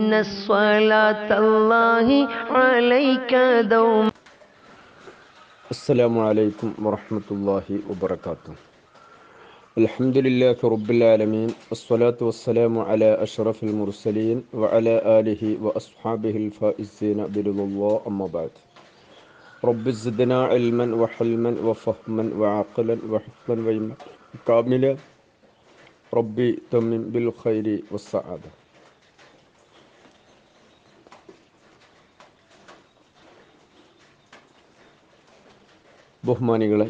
إن الصلاة الله عليك دوما السلام عليكم ورحمة الله وبركاته الحمد لله رب العالمين والصلاة والسلام على أشرف المرسلين وعلى آله وأصحابه الفائزين برضا الله أما بعد رب زدنا علما وحلما وفهما وعقلا وحكما وعلما كاملا ربي تمم بالخير والسعادة ബഹുമാനികളെ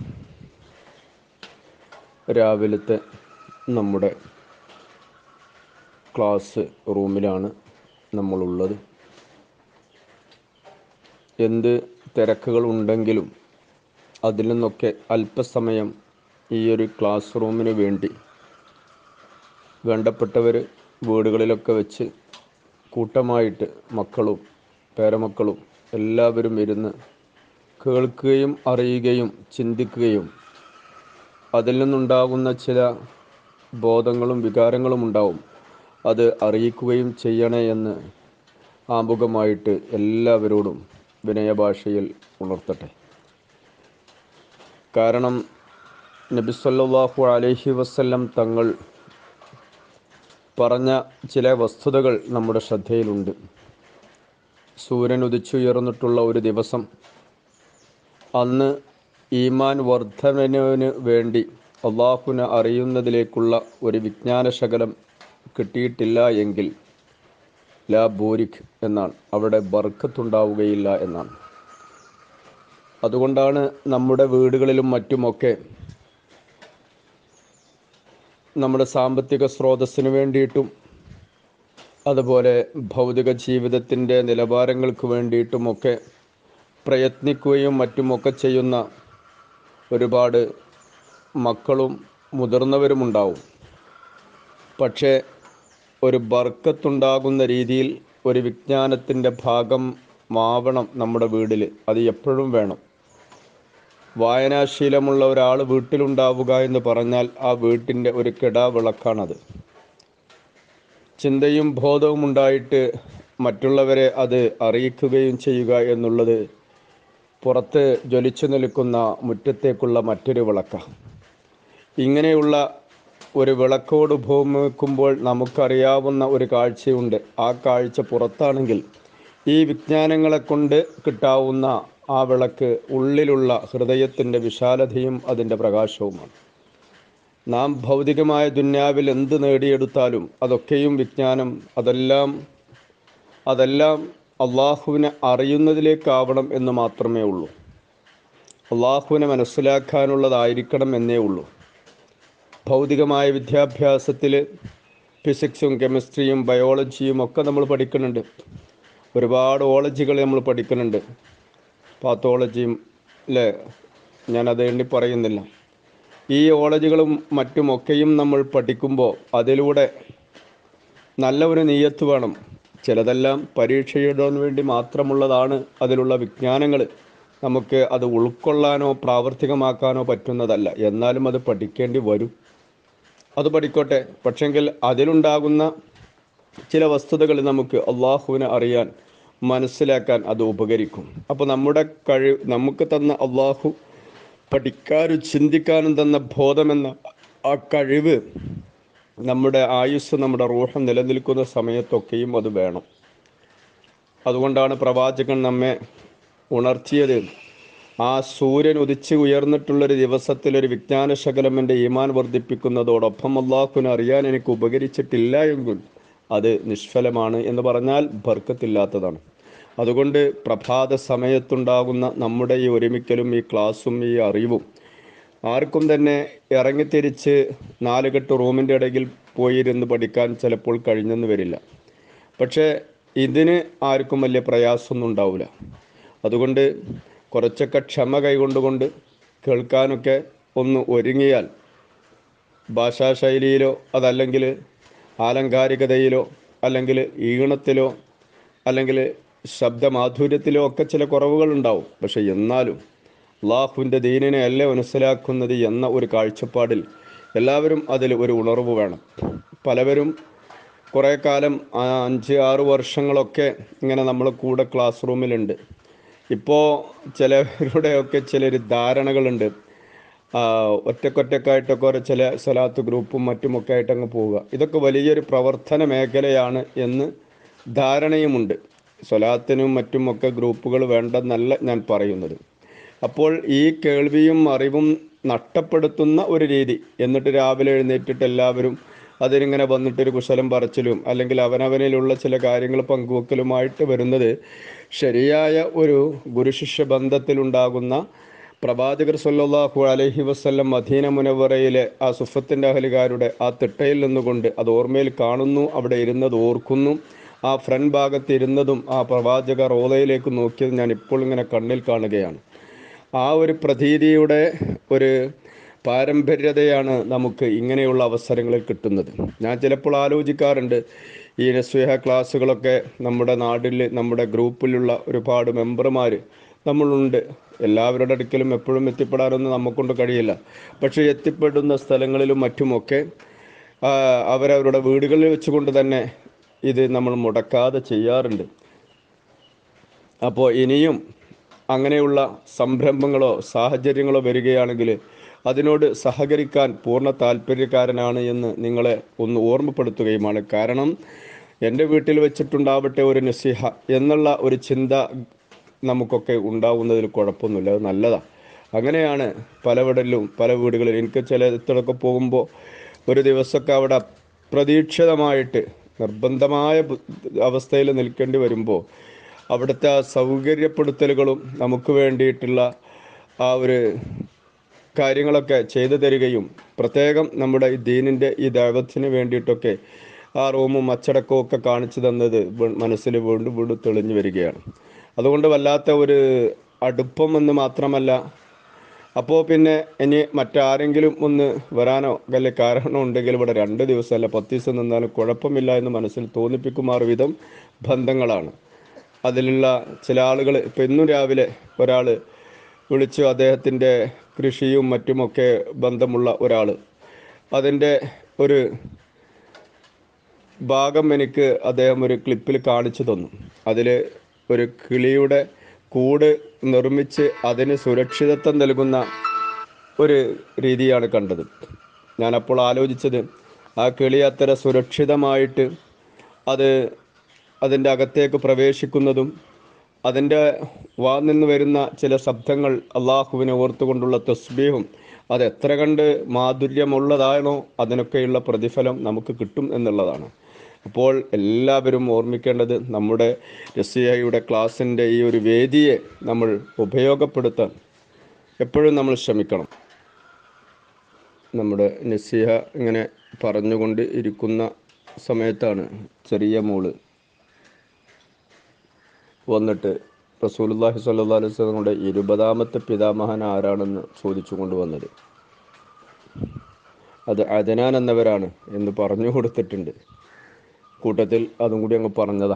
രാവിലത്തെ നമ്മുടെ ക്ലാസ് റൂമിലാണ് നമ്മളുള്ളത് എന്ത് തിരക്കുകൾ ഉണ്ടെങ്കിലും അതിൽ നിന്നൊക്കെ അല്പസമയം ഈ ഒരു ക്ലാസ് റൂമിന് വേണ്ടി വേണ്ടപ്പെട്ടവർ വീടുകളിലൊക്കെ വെച്ച് കൂട്ടമായിട്ട് മക്കളും പേരമക്കളും എല്ലാവരും ഇരുന്ന് കേൾക്കുകയും അറിയുകയും ചിന്തിക്കുകയും അതിൽ നിന്നുണ്ടാകുന്ന ചില ബോധങ്ങളും വികാരങ്ങളും ഉണ്ടാവും അത് അറിയിക്കുകയും ചെയ്യണേ എന്ന് ആമുഖമായിട്ട് എല്ലാവരോടും വിനയഭാഷയിൽ ഉണർത്തട്ടെ കാരണം നബിസല്ലാഹു അലൈഹി വസ്ല്ലം തങ്ങൾ പറഞ്ഞ ചില വസ്തുതകൾ നമ്മുടെ ശ്രദ്ധയിലുണ്ട് സൂര്യൻ ഉദിച്ചുയർന്നിട്ടുള്ള ഒരു ദിവസം അന്ന് ഈമാൻ വർദ്ധനവിന് വേണ്ടി അള്ളാഹുവിനെ അറിയുന്നതിലേക്കുള്ള ഒരു വിജ്ഞാനശകലം കിട്ടിയിട്ടില്ല എങ്കിൽ ലാ ബൂരിഖ് എന്നാണ് അവിടെ ബർക്കത്തുണ്ടാവുകയില്ല എന്നാണ് അതുകൊണ്ടാണ് നമ്മുടെ വീടുകളിലും മറ്റുമൊക്കെ നമ്മുടെ സാമ്പത്തിക സ്രോതസ്സിന് വേണ്ടിയിട്ടും അതുപോലെ ഭൗതിക ജീവിതത്തിൻ്റെ നിലവാരങ്ങൾക്ക് വേണ്ടിയിട്ടുമൊക്കെ പ്രയത്നിക്കുകയും മറ്റുമൊക്കെ ചെയ്യുന്ന ഒരുപാട് മക്കളും മുതിർന്നവരുമുണ്ടാവും പക്ഷേ ഒരു ബർക്കത്തുണ്ടാകുന്ന രീതിയിൽ ഒരു വിജ്ഞാനത്തിൻ്റെ ഭാഗം മാവണം നമ്മുടെ വീട്ടിൽ അത് എപ്പോഴും വേണം വായനാശീലമുള്ള ഒരാൾ വീട്ടിലുണ്ടാവുക എന്ന് പറഞ്ഞാൽ ആ വീട്ടിൻ്റെ ഒരു കിടാവിളക്കാണത് ചിന്തയും ബോധവും ഉണ്ടായിട്ട് മറ്റുള്ളവരെ അത് അറിയിക്കുകയും ചെയ്യുക എന്നുള്ളത് പുറത്ത് ജ്വലിച്ചു നിൽക്കുന്ന മുറ്റത്തേക്കുള്ള മറ്റൊരു വിളക്ക ഇങ്ങനെയുള്ള ഒരു വിളക്കോട് ഭൂമിക്കുമ്പോൾ നമുക്കറിയാവുന്ന ഒരു കാഴ്ചയുണ്ട് ആ കാഴ്ച പുറത്താണെങ്കിൽ ഈ വിജ്ഞാനങ്ങളെ കൊണ്ട് കിട്ടാവുന്ന ആ വിളക്ക് ഉള്ളിലുള്ള ഹൃദയത്തിൻ്റെ വിശാലതയും അതിൻ്റെ പ്രകാശവുമാണ് നാം ഭൗതികമായ ദുന്യാവിൽ എന്ത് നേടിയെടുത്താലും അതൊക്കെയും വിജ്ഞാനം അതെല്ലാം അതെല്ലാം അള്ളാഹുവിനെ അറിയുന്നതിലേക്കാവണം എന്ന് മാത്രമേ ഉള്ളൂ അള്ളാഹുവിനെ മനസ്സിലാക്കാനുള്ളതായിരിക്കണം എന്നേ ഉള്ളൂ ഭൗതികമായ വിദ്യാഭ്യാസത്തിൽ ഫിസിക്സും കെമിസ്ട്രിയും ബയോളജിയും ഒക്കെ നമ്മൾ പഠിക്കുന്നുണ്ട് ഒരുപാട് ഓളജികൾ നമ്മൾ പഠിക്കുന്നുണ്ട് പാത്തോളജിയും അല്ലേ ഞാനത് എണ്ണി പറയുന്നില്ല ഈ ഓളജികളും മറ്റുമൊക്കെയും നമ്മൾ പഠിക്കുമ്പോൾ അതിലൂടെ നല്ല ഒരു നീയത്ത് വേണം ചിലതെല്ലാം പരീക്ഷ എഴുതാൻ വേണ്ടി മാത്രമുള്ളതാണ് അതിലുള്ള വിജ്ഞാനങ്ങൾ നമുക്ക് അത് ഉൾക്കൊള്ളാനോ പ്രാവർത്തികമാക്കാനോ പറ്റുന്നതല്ല എന്നാലും അത് പഠിക്കേണ്ടി വരും അത് പഠിക്കോട്ടെ പക്ഷെങ്കിൽ അതിലുണ്ടാകുന്ന ചില വസ്തുതകൾ നമുക്ക് അള്ളാഹുവിനെ അറിയാൻ മനസ്സിലാക്കാൻ അത് ഉപകരിക്കും അപ്പോൾ നമ്മുടെ കഴിവ് നമുക്ക് തന്ന അള്ളാഹു പഠിക്കാനും ചിന്തിക്കാനും തന്ന ബോധമെന്ന ആ കഴിവ് നമ്മുടെ ആയുസ് നമ്മുടെ റൂഹം നിലനിൽക്കുന്ന സമയത്തൊക്കെയും അത് വേണം അതുകൊണ്ടാണ് പ്രവാചകൻ നമ്മെ ഉണർത്തിയത് ആ സൂര്യൻ ഉദിച്ച് ഉയർന്നിട്ടുള്ളൊരു ദിവസത്തിൽ ഒരു വിജ്ഞാനശകലം എൻ്റെ ഈമാൻ വർദ്ധിപ്പിക്കുന്നതോടൊപ്പം അള്ളാഹുവിനെ അറിയാൻ എനിക്ക് ഉപകരിച്ചിട്ടില്ല എങ്കിൽ അത് നിഷ്ഫലമാണ് എന്ന് പറഞ്ഞാൽ ബർക്കത്തില്ലാത്തതാണ് അതുകൊണ്ട് പ്രഭാത സമയത്തുണ്ടാകുന്ന നമ്മുടെ ഈ ഒരുമിക്കലും ഈ ക്ലാസ്സും ഈ അറിവും ആർക്കും തന്നെ ഇറങ്ങിത്തിരിച്ച് നാലുകെട്ട് റൂമിൻ്റെ ഇടയിൽ പോയിരുന്ന് പഠിക്കാൻ ചിലപ്പോൾ കഴിഞ്ഞെന്ന് വരില്ല പക്ഷേ ഇതിന് ആർക്കും വലിയ പ്രയാസമൊന്നും ഉണ്ടാവില്ല അതുകൊണ്ട് കുറച്ചൊക്കെ ക്ഷമ കൈകൊണ്ടുകൊണ്ട് കേൾക്കാനൊക്കെ ഒന്ന് ഒരുങ്ങിയാൽ ഭാഷാശൈലിയിലോ അതല്ലെങ്കിൽ ആലങ്കാരികതയിലോ അല്ലെങ്കിൽ ഈണത്തിലോ അല്ലെങ്കിൽ ശബ്ദമാധുര്യത്തിലോ ഒക്കെ ചില കുറവുകളുണ്ടാവും പക്ഷെ എന്നാലും അള്ളാഹുവിൻ്റെ ദീനിനെ അല്ലേ മനസ്സിലാക്കുന്നത് എന്ന ഒരു കാഴ്ചപ്പാടിൽ എല്ലാവരും അതിൽ ഒരു ഉണർവ് വേണം പലവരും കുറേ കാലം ആ, അഞ്ച് ആറ് വർഷങ്ങളൊക്കെ ഇങ്ങനെ നമ്മൾ കൂടെ ക്ലാസ് റൂമിലുണ്ട് ഇപ്പോൾ ചിലവരുടെയൊക്കെ ചിലർ ധാരണകളുണ്ട് ആ, ഒറ്റക്കൊറ്റക്കായിട്ടൊക്കെ ഓരോ ചില സ്വലാത്ത് ഗ്രൂപ്പും മറ്റുമൊക്കെ ആയിട്ട് അങ്ങ് പോവുക ഇതൊക്കെ വലിയൊരു പ്രവർത്തന മേഖലയാണ് എന്ന് ധാരണയുമുണ്ട് സ്വലാത്തിനും മറ്റുമൊക്കെ ഗ്രൂപ്പുകൾ വേണ്ടെന്നല്ല ഞാൻ പറയുന്നത് അപ്പോൾ ഈ കേൾവിയും അറിവും നഷ്ടപ്പെടുത്തുന്ന ഒരു രീതി എന്നിട്ട് രാവിലെ എഴുന്നേറ്റിട്ട് എല്ലാവരും അതിനിങ്ങനെ വന്നിട്ടൊരു കുശലം പറച്ചിലും അല്ലെങ്കിൽ അവനവനിലുള്ള ചില കാര്യങ്ങൾ പങ്കുവെക്കലുമായിട്ട് വരുന്നത് ശരിയായ ഒരു ഗുരുശിഷ്യ ബന്ധത്തിലുണ്ടാകുന്ന പ്രവാചകർ സല്ലല്ലാഹു അലൈഹി വസല്ലം മദീന മുനവറയിലെ ആ സുഫത്തിൻ്റെ അഹലുകാരുടെ ആ തിട്ടയിൽ നിന്നുകൊണ്ട് അത് ഓർമ്മയിൽ കാണുന്നു അവിടെ ഇരുന്നത് ഓർക്കുന്നു ആ ഫ്രണ്ട് ഭാഗത്ത് ഇരുന്നതും ആ പ്രവാചക റോളയിലേക്ക് നോക്കിയത് ഞാൻ ഇപ്പോൾ ഇങ്ങനെ കണ്ണിൽ കാണുകയാണ് ആ ഒരു പ്രതീതിയുടെ ഒരു പാരമ്പര്യതയാണ് നമുക്ക് ഇങ്ങനെയുള്ള അവസരങ്ങളിൽ കിട്ടുന്നത് ഞാൻ ചിലപ്പോൾ ആലോചിക്കാറുണ്ട് ഈ നസ്വീഹ ക്ലാസ്സുകളൊക്കെ നമ്മുടെ നാട്ടിൽ നമ്മുടെ ഗ്രൂപ്പിലുള്ള ഒരുപാട് മെമ്പർമാർ നമ്മളുണ്ട് എല്ലാവരുടെ അടുക്കലും എപ്പോഴും എത്തിപ്പെടാനൊന്നും നമുക്കൊണ്ട് കഴിയില്ല പക്ഷേ എത്തിപ്പെടുന്ന സ്ഥലങ്ങളിലും മറ്റുമൊക്കെ ആ, അവരവരുടെ വീടുകളിൽ വെച്ചുകൊണ്ട് തന്നെ ഇത് നമ്മൾ മുടക്കാതെ ചെയ്യാറുണ്ട് അപ്പോൾ ഇനിയും അങ്ങനെയുള്ള സംരംഭങ്ങളോ സാഹചര്യങ്ങളോ വരികയാണെങ്കിൽ അതിനോട് സഹകരിക്കാൻ പൂർണ്ണ താല്പര്യക്കാരനാണ് എന്ന് നിങ്ങളെ ഒന്ന് ഓർമ്മപ്പെടുത്തുകയുമാണ് കാരണം എൻ്റെ വീട്ടിൽ വെച്ചിട്ടുണ്ടാവട്ടെ ഒരു നസിഹ എന്നുള്ള ഒരു ചിന്ത നമുക്കൊക്കെ ഉണ്ടാവുന്നതിൽ കുഴപ്പമൊന്നുമില്ല അത് നല്ലതാണ് അങ്ങനെയാണ് പലവിടലും പല വീടുകളിലും എനിക്ക് ചില ഇടത്തൊക്കെ പോകുമ്പോൾ ഒരു ദിവസമൊക്കെ അവിടെ അപ്രതീക്ഷിതമായിട്ട് നിർബന്ധമായ ബു- അവസ്ഥയിൽ നിൽക്കേണ്ടി വരുമ്പോൾ അവിടുത്തെ ആ സൗകര്യപ്പെടുത്തലുകളും നമുക്ക് വേണ്ടിയിട്ടുള്ള ആ ഒരു കാര്യങ്ങളൊക്കെ ചെയ്തു തരികയും പ്രത്യേകം നമ്മുടെ ഈ ദീനിൻ്റെ ഈ ദൈവത്തിന് വേണ്ടിയിട്ടൊക്കെ ആ റൂമും അച്ചടക്കവും ഒക്കെ കാണിച്ചു തന്നത് വി- മനസ്സിൽ വീണ്ടും വീണ്ടും തെളിഞ്ഞു വരികയാണ് അതുകൊണ്ട് വല്ലാത്ത ഒരു അടുപ്പം എന്ന് മാത്രമല്ല അപ്പോൾ പിന്നെ ഇനി മറ്റാരെങ്കിലും ഒന്ന് വരാനോ വല്ല കാരണം ഉണ്ടെങ്കിൽ ഇവിടെ രണ്ട് ദിവസം അല്ല പത്ത് ദിവസം നിന്നാലും കുഴപ്പമില്ല എന്ന് മനസ്സിൽ തോന്നിപ്പിക്കുമാറ് വിധം ബന്ധങ്ങളാണ് അതിലുള്ള ചില ആളുകൾ ഇപ്പം ഇന്നും രാവിലെ ഒരാൾ വിളിച്ചു അദ്ദേഹത്തിൻ്റെ കൃഷിയും മറ്റുമൊക്കെ ബന്ധമുള്ള ഒരാൾ അതിൻ്റെ ഒരു ഭാഗം എനിക്ക് അദ്ദേഹം ഒരു ക്ലിപ്പിൽ കാണിച്ചു തന്നു അതിൽ ഒരു കിളിയുടെ കൂട് നിർമ്മിച്ച് അതിന് സുരക്ഷിതത്വം നൽകുന്ന ഒരു രീതിയാണ് കണ്ടത് ഞാനപ്പോൾ ആലോചിച്ചത് ആ കിളി അത്ര സുരക്ഷിതമായിട്ട് അത് അതിൻ്റെ അകത്തേക്ക് പ്രവേശിക്കുന്നതും അതിൻ്റെ വാ നിന്ന് വരുന്ന ചില ശബ്ദങ്ങൾ അള്ളാഹുവിനെ ഓർത്തുകൊണ്ടുള്ള തസ്ബീഹും അത് എത്ര കണ്ട് മാധുര്യമുള്ളതാണോ അതിനൊക്കെയുള്ള പ്രതിഫലം നമുക്ക് കിട്ടും എന്നുള്ളതാണ് അപ്പോൾ എല്ലാവരും ഓർമ്മിക്കേണ്ടത് നമ്മുടെ രസിയയുടെ ക്ലാസ്സിൻ്റെ ഈ ഒരു വേദിയെ നമ്മൾ ഉപയോഗപ്പെടുത്താൻ എപ്പോഴും നമ്മൾ ശ്രമിക്കണം നമ്മുടെ നസിഹ ഇങ്ങനെ പറഞ്ഞുകൊണ്ട് ഇരിക്കുന്ന സമയത്താണ് ചെറിയ മോള് വന്നിട്ട് റസൂലുള്ളാഹി സ്വല്ലല്ലാഹു അലൈഹി വസല്ലമയുടെ ഇരുപതാമത്തെ പിതാമഹൻ ആരാണെന്ന് ചോദിച്ചു കൊണ്ടുവന്നത് അത് അദനാൻ എന്നവരാണ് എന്ന് പറഞ്ഞു കൊടുത്തിട്ടുണ്ട് കൂട്ടത്തിൽ അതും കൂടി അങ്ങ് പറഞ്ഞതാ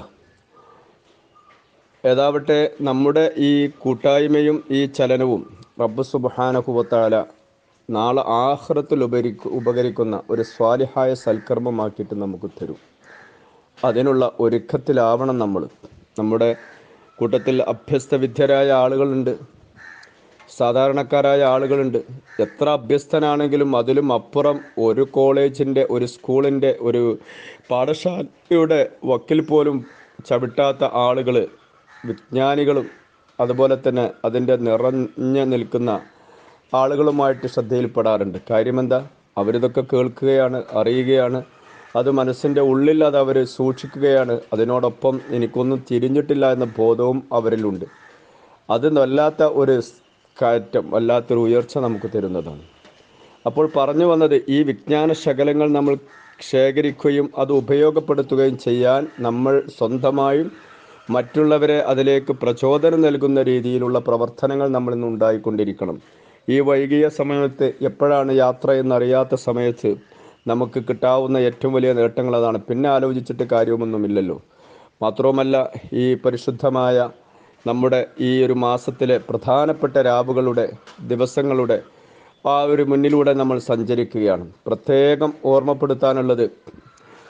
ഏതാവട്ടെ നമ്മുടെ ഈ കൂട്ടായ്മയും ഈ ചലനവും റബ്ബ് സുബ്ഹാനഹുവത്താല നാളെ ആഹ്റത്തിൽ ഉപരിക്കു ഉപകരിക്കുന്ന ഒരു സ്വാലിഹായ സൽക്കർമ്മമാക്കിയിട്ട് നമുക്ക് തരും അതിനുള്ള ഒരുക്കത്തിലാവണം നമ്മൾ നമ്മുടെ കൂട്ടത്തിൽ അഭ്യസ്ത വിദ്യരായ ആളുകളുണ്ട് സാധാരണക്കാരായ ആളുകളുണ്ട് എത്ര അഭ്യസ്തനാണെങ്കിലും അതിലും അപ്പുറം ഒരു കോളേജിൻ്റെ ഒരു സ്കൂളിൻ്റെ ഒരു പാഠശാലയുടെ വക്കിൽ പോലും ചവിട്ടാത്ത ആളുകൾ വിജ്ഞാനികളും അതുപോലെ തന്നെ അതിൻ്റെ നിറഞ്ഞു നിൽക്കുന്ന ആളുകളുമായിട്ട് ശ്രദ്ധയിൽപ്പെടാറുണ്ട് കാര്യമെന്താ അവരിതൊക്കെ കേൾക്കുകയാണ് അറിയുകയാണ് അത് മനസ്സിൻ്റെ ഉള്ളിൽ അത് അവർ സൂക്ഷിക്കുകയാണ് അതിനോടൊപ്പം എനിക്കൊന്നും തിരിഞ്ഞിട്ടില്ല എന്ന ബോധവും അവരിലുണ്ട് അത് വല്ലാത്ത ഒരു കയറ്റം വല്ലാത്തൊരു ഉയർച്ച നമുക്ക് തരുന്നതാണ് അപ്പോൾ പറഞ്ഞു വന്നത് ഈ വിജ്ഞാന ശകലങ്ങൾ നമ്മൾ ശേഖരിക്കുകയും അത് ഉപയോഗപ്പെടുത്തുകയും ചെയ്യാൻ നമ്മൾ സ്വന്തമായും മറ്റുള്ളവരെ അതിലേക്ക് പ്രചോദനം നൽകുന്ന രീതിയിലുള്ള പ്രവർത്തനങ്ങൾ നമ്മളിൽ നിന്ന് ഉണ്ടായിക്കൊണ്ടിരിക്കണം ഈ വൈകിയ സമയത്ത് എപ്പോഴാണ് യാത്ര എന്നറിയാത്ത സമയത്ത് നമുക്ക് കിട്ടാവുന്ന ഏറ്റവും വലിയ നേട്ടങ്ങൾ അതാണ് പിന്നെ ആലോചിച്ചിട്ട് കാര്യമൊന്നുമില്ലല്ലോ മാത്രവുമല്ല ഈ പരിശുദ്ധമായ നമ്മുടെ ഈ ഒരു മാസത്തിലെ പ്രധാനപ്പെട്ട രാവുകളുടെ ദിവസങ്ങളുടെ ആ ഒരു മുന്നിലൂടെ നമ്മൾ സഞ്ചരിക്കുകയാണ് പ്രത്യേകം ഓർമ്മപ്പെടുത്താനുള്ളത്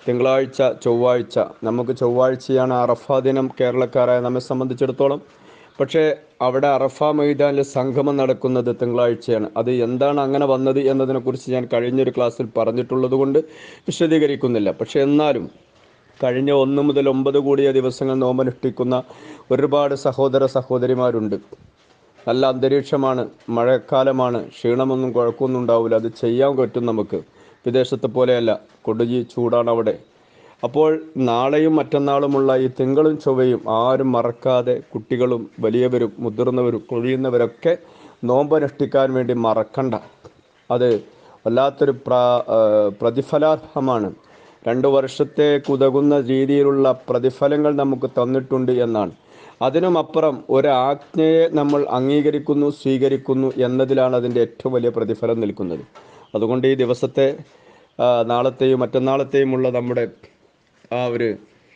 തിങ്കളാഴ്ച ചൊവ്വാഴ്ച നമുക്ക് ചൊവ്വാഴ്ചയാണ് അറഫ ദിനം കേരളക്കാരായ നമ്മെ സംബന്ധിച്ചിടത്തോളം പക്ഷേ അവിടെ അറഫ മൈതാനിൽ സംഗമം നടക്കുന്നത് തിങ്കളാഴ്ചയാണ് അത് എന്താണ് അങ്ങനെ വന്നത് എന്നതിനെക്കുറിച്ച് ഞാൻ കഴിഞ്ഞൊരു ക്ലാസ്സിൽ പറഞ്ഞിട്ടുള്ളത് കൊണ്ട് വിശദീകരിക്കുന്നില്ല പക്ഷേ എന്നാലും കഴിഞ്ഞ ഒന്ന് മുതൽ ഒമ്പത് കൂടിയ ദിവസങ്ങൾ നോമ്പനുഷ്ഠിക്കുന്ന ഒരുപാട് സഹോദര സഹോദരിമാരുണ്ട് നല്ല അന്തരീക്ഷമാണ് മഴക്കാലമാണ് ക്ഷീണമൊന്നും കുഴപ്പമൊന്നും ഉണ്ടാവില്ല അത് ചെയ്യാൻ പറ്റും നമുക്ക് വിദേശത്തെ പോലെയല്ല കൊടുജി ചൂടാണ് അവിടെ അപ്പോൾ നാളെയും മറ്റന്നാളുമുള്ള ഈ തിങ്കളും ചൊവ്വയും ആരും മറക്കാതെ കുട്ടികളും വലിയവരും മുതിർന്നവരും കൊഴിയുന്നവരൊക്കെ നോമ്പനുഷ്ഠിക്കാൻ വേണ്ടി മറക്കണ്ട അത് വല്ലാത്തൊരു പ്ര ആ, പ്രതിഫലാർഹമാണ് രണ്ട് വർഷത്തേക്ക് ഉതകുന്ന രീതിയിലുള്ള പ്രതിഫലങ്ങൾ നമുക്ക് തന്നിട്ടുണ്ട് എന്നാണ് അതിനുമപ്പുറം ഒരാജ്ഞയെ നമ്മൾ അംഗീകരിക്കുന്നു സ്വീകരിക്കുന്നു എന്നതിലാണ് അതിൻ്റെ ഏറ്റവും വലിയ പ്രതിഫലം നിൽക്കുന്നത് അതുകൊണ്ട് ഈ ദിവസത്തെ ആ, നാളത്തെയും മറ്റന്നാളത്തെയുമുള്ള നമ്മുടെ ആ ഒരു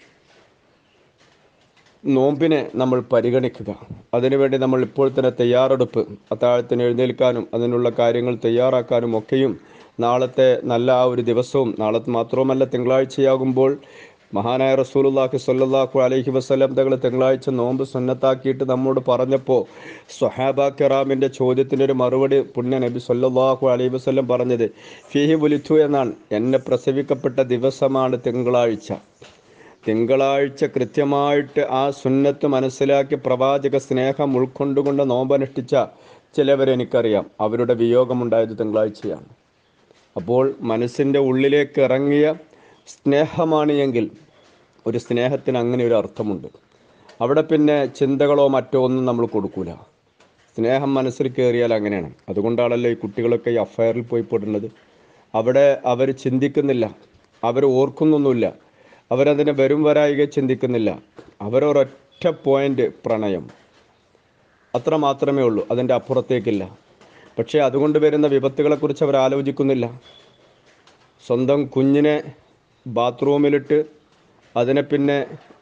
നോമ്പിനെ നമ്മൾ പരിഗണിക്കുക അതിനുവേണ്ടി നമ്മൾ ഇപ്പോൾ തന്നെ തയ്യാറെടുപ്പ് അത്താഴത്തിന് എഴുന്നേൽക്കാനും അതിനുള്ള കാര്യങ്ങൾ തയ്യാറാക്കാനും ഒക്കെയും നാളത്തെ നല്ല ആ ഒരു ദിവസവും നാളത്തെ മാത്രവുമല്ല തിങ്കളാഴ്ചയാകുമ്പോൾ മഹാനായ റസൂലുള്ളാഹി സ്വല്ലല്ലാഹു അലൈഹി വസല്ലം തങ്ങൾ തിങ്കളാഴ്ച നോമ്പ് സുന്നത്താക്കിയിട്ട് നമ്മോട് പറഞ്ഞപ്പോൾ സ്വഹാബ കറാമിൻ്റെ ചോദ്യത്തിൻ്റെ ഒരു മറുപടി പുണ്യ നബി സ്വല്ലല്ലാഹു അലൈഹി വസല്ലം പറഞ്ഞത് ഫിഹി ബുലിത്തു എന്നാണ് എന്നെ പ്രസവിക്കപ്പെട്ട ദിവസമാണ് തിങ്കളാഴ്ച തിങ്കളാഴ്ച കൃത്യമായിട്ട് ആ സുന്നത്ത് മനസ്സിലാക്കി പ്രവാചക സ്നേഹം ഉൾക്കൊണ്ടുകൊണ്ട് നോമ്പനുഷ്ഠിച്ച ചിലവരെ എനിക്കറിയാം അവരുടെ വിയോഗമുണ്ടായത് തിങ്കളാഴ്ചയാണ് അപ്പോൾ മനസ്സിൻ്റെ ഉള്ളിലേക്ക് ഇറങ്ങിയ സ്നേഹമാണ് എങ്കിൽ ഒരു സ്നേഹത്തിന് അങ്ങനെ ഒരു അർത്ഥമുണ്ട് അവിടെ പിന്നെ ചിന്തകളോ മറ്റോ ഒന്നും നമ്മൾ കൊടുക്കൂല സ്നേഹം മനസ്സിൽ കയറിയാൽ അങ്ങനെയാണ് അതുകൊണ്ടാണല്ലോ ഈ കുട്ടികളൊക്കെ ഈ അഫയറിൽ പോയി പെടുന്നത് അവിടെ അവർ ചിന്തിക്കുന്നില്ല അവർ ഓർക്കുന്നൊന്നുമില്ല അവരതിനെ വരും വരായിക ചിന്തിക്കുന്നില്ല അവരൊരൊറ്റ പോയിന്റ് പ്രണയം അത്ര മാത്രമേ ഉള്ളൂ അതിൻ്റെ അപ്പുറത്തേക്കില്ല പക്ഷേ അതുകൊണ്ട് വരുന്ന വിപത്തുകളെക്കുറിച്ച് അവർ ആലോചിക്കുന്നില്ല സ്വന്തം കുഞ്ഞിനെ ബാത്റൂമിലിട്ട് അതിനെ പിന്നെ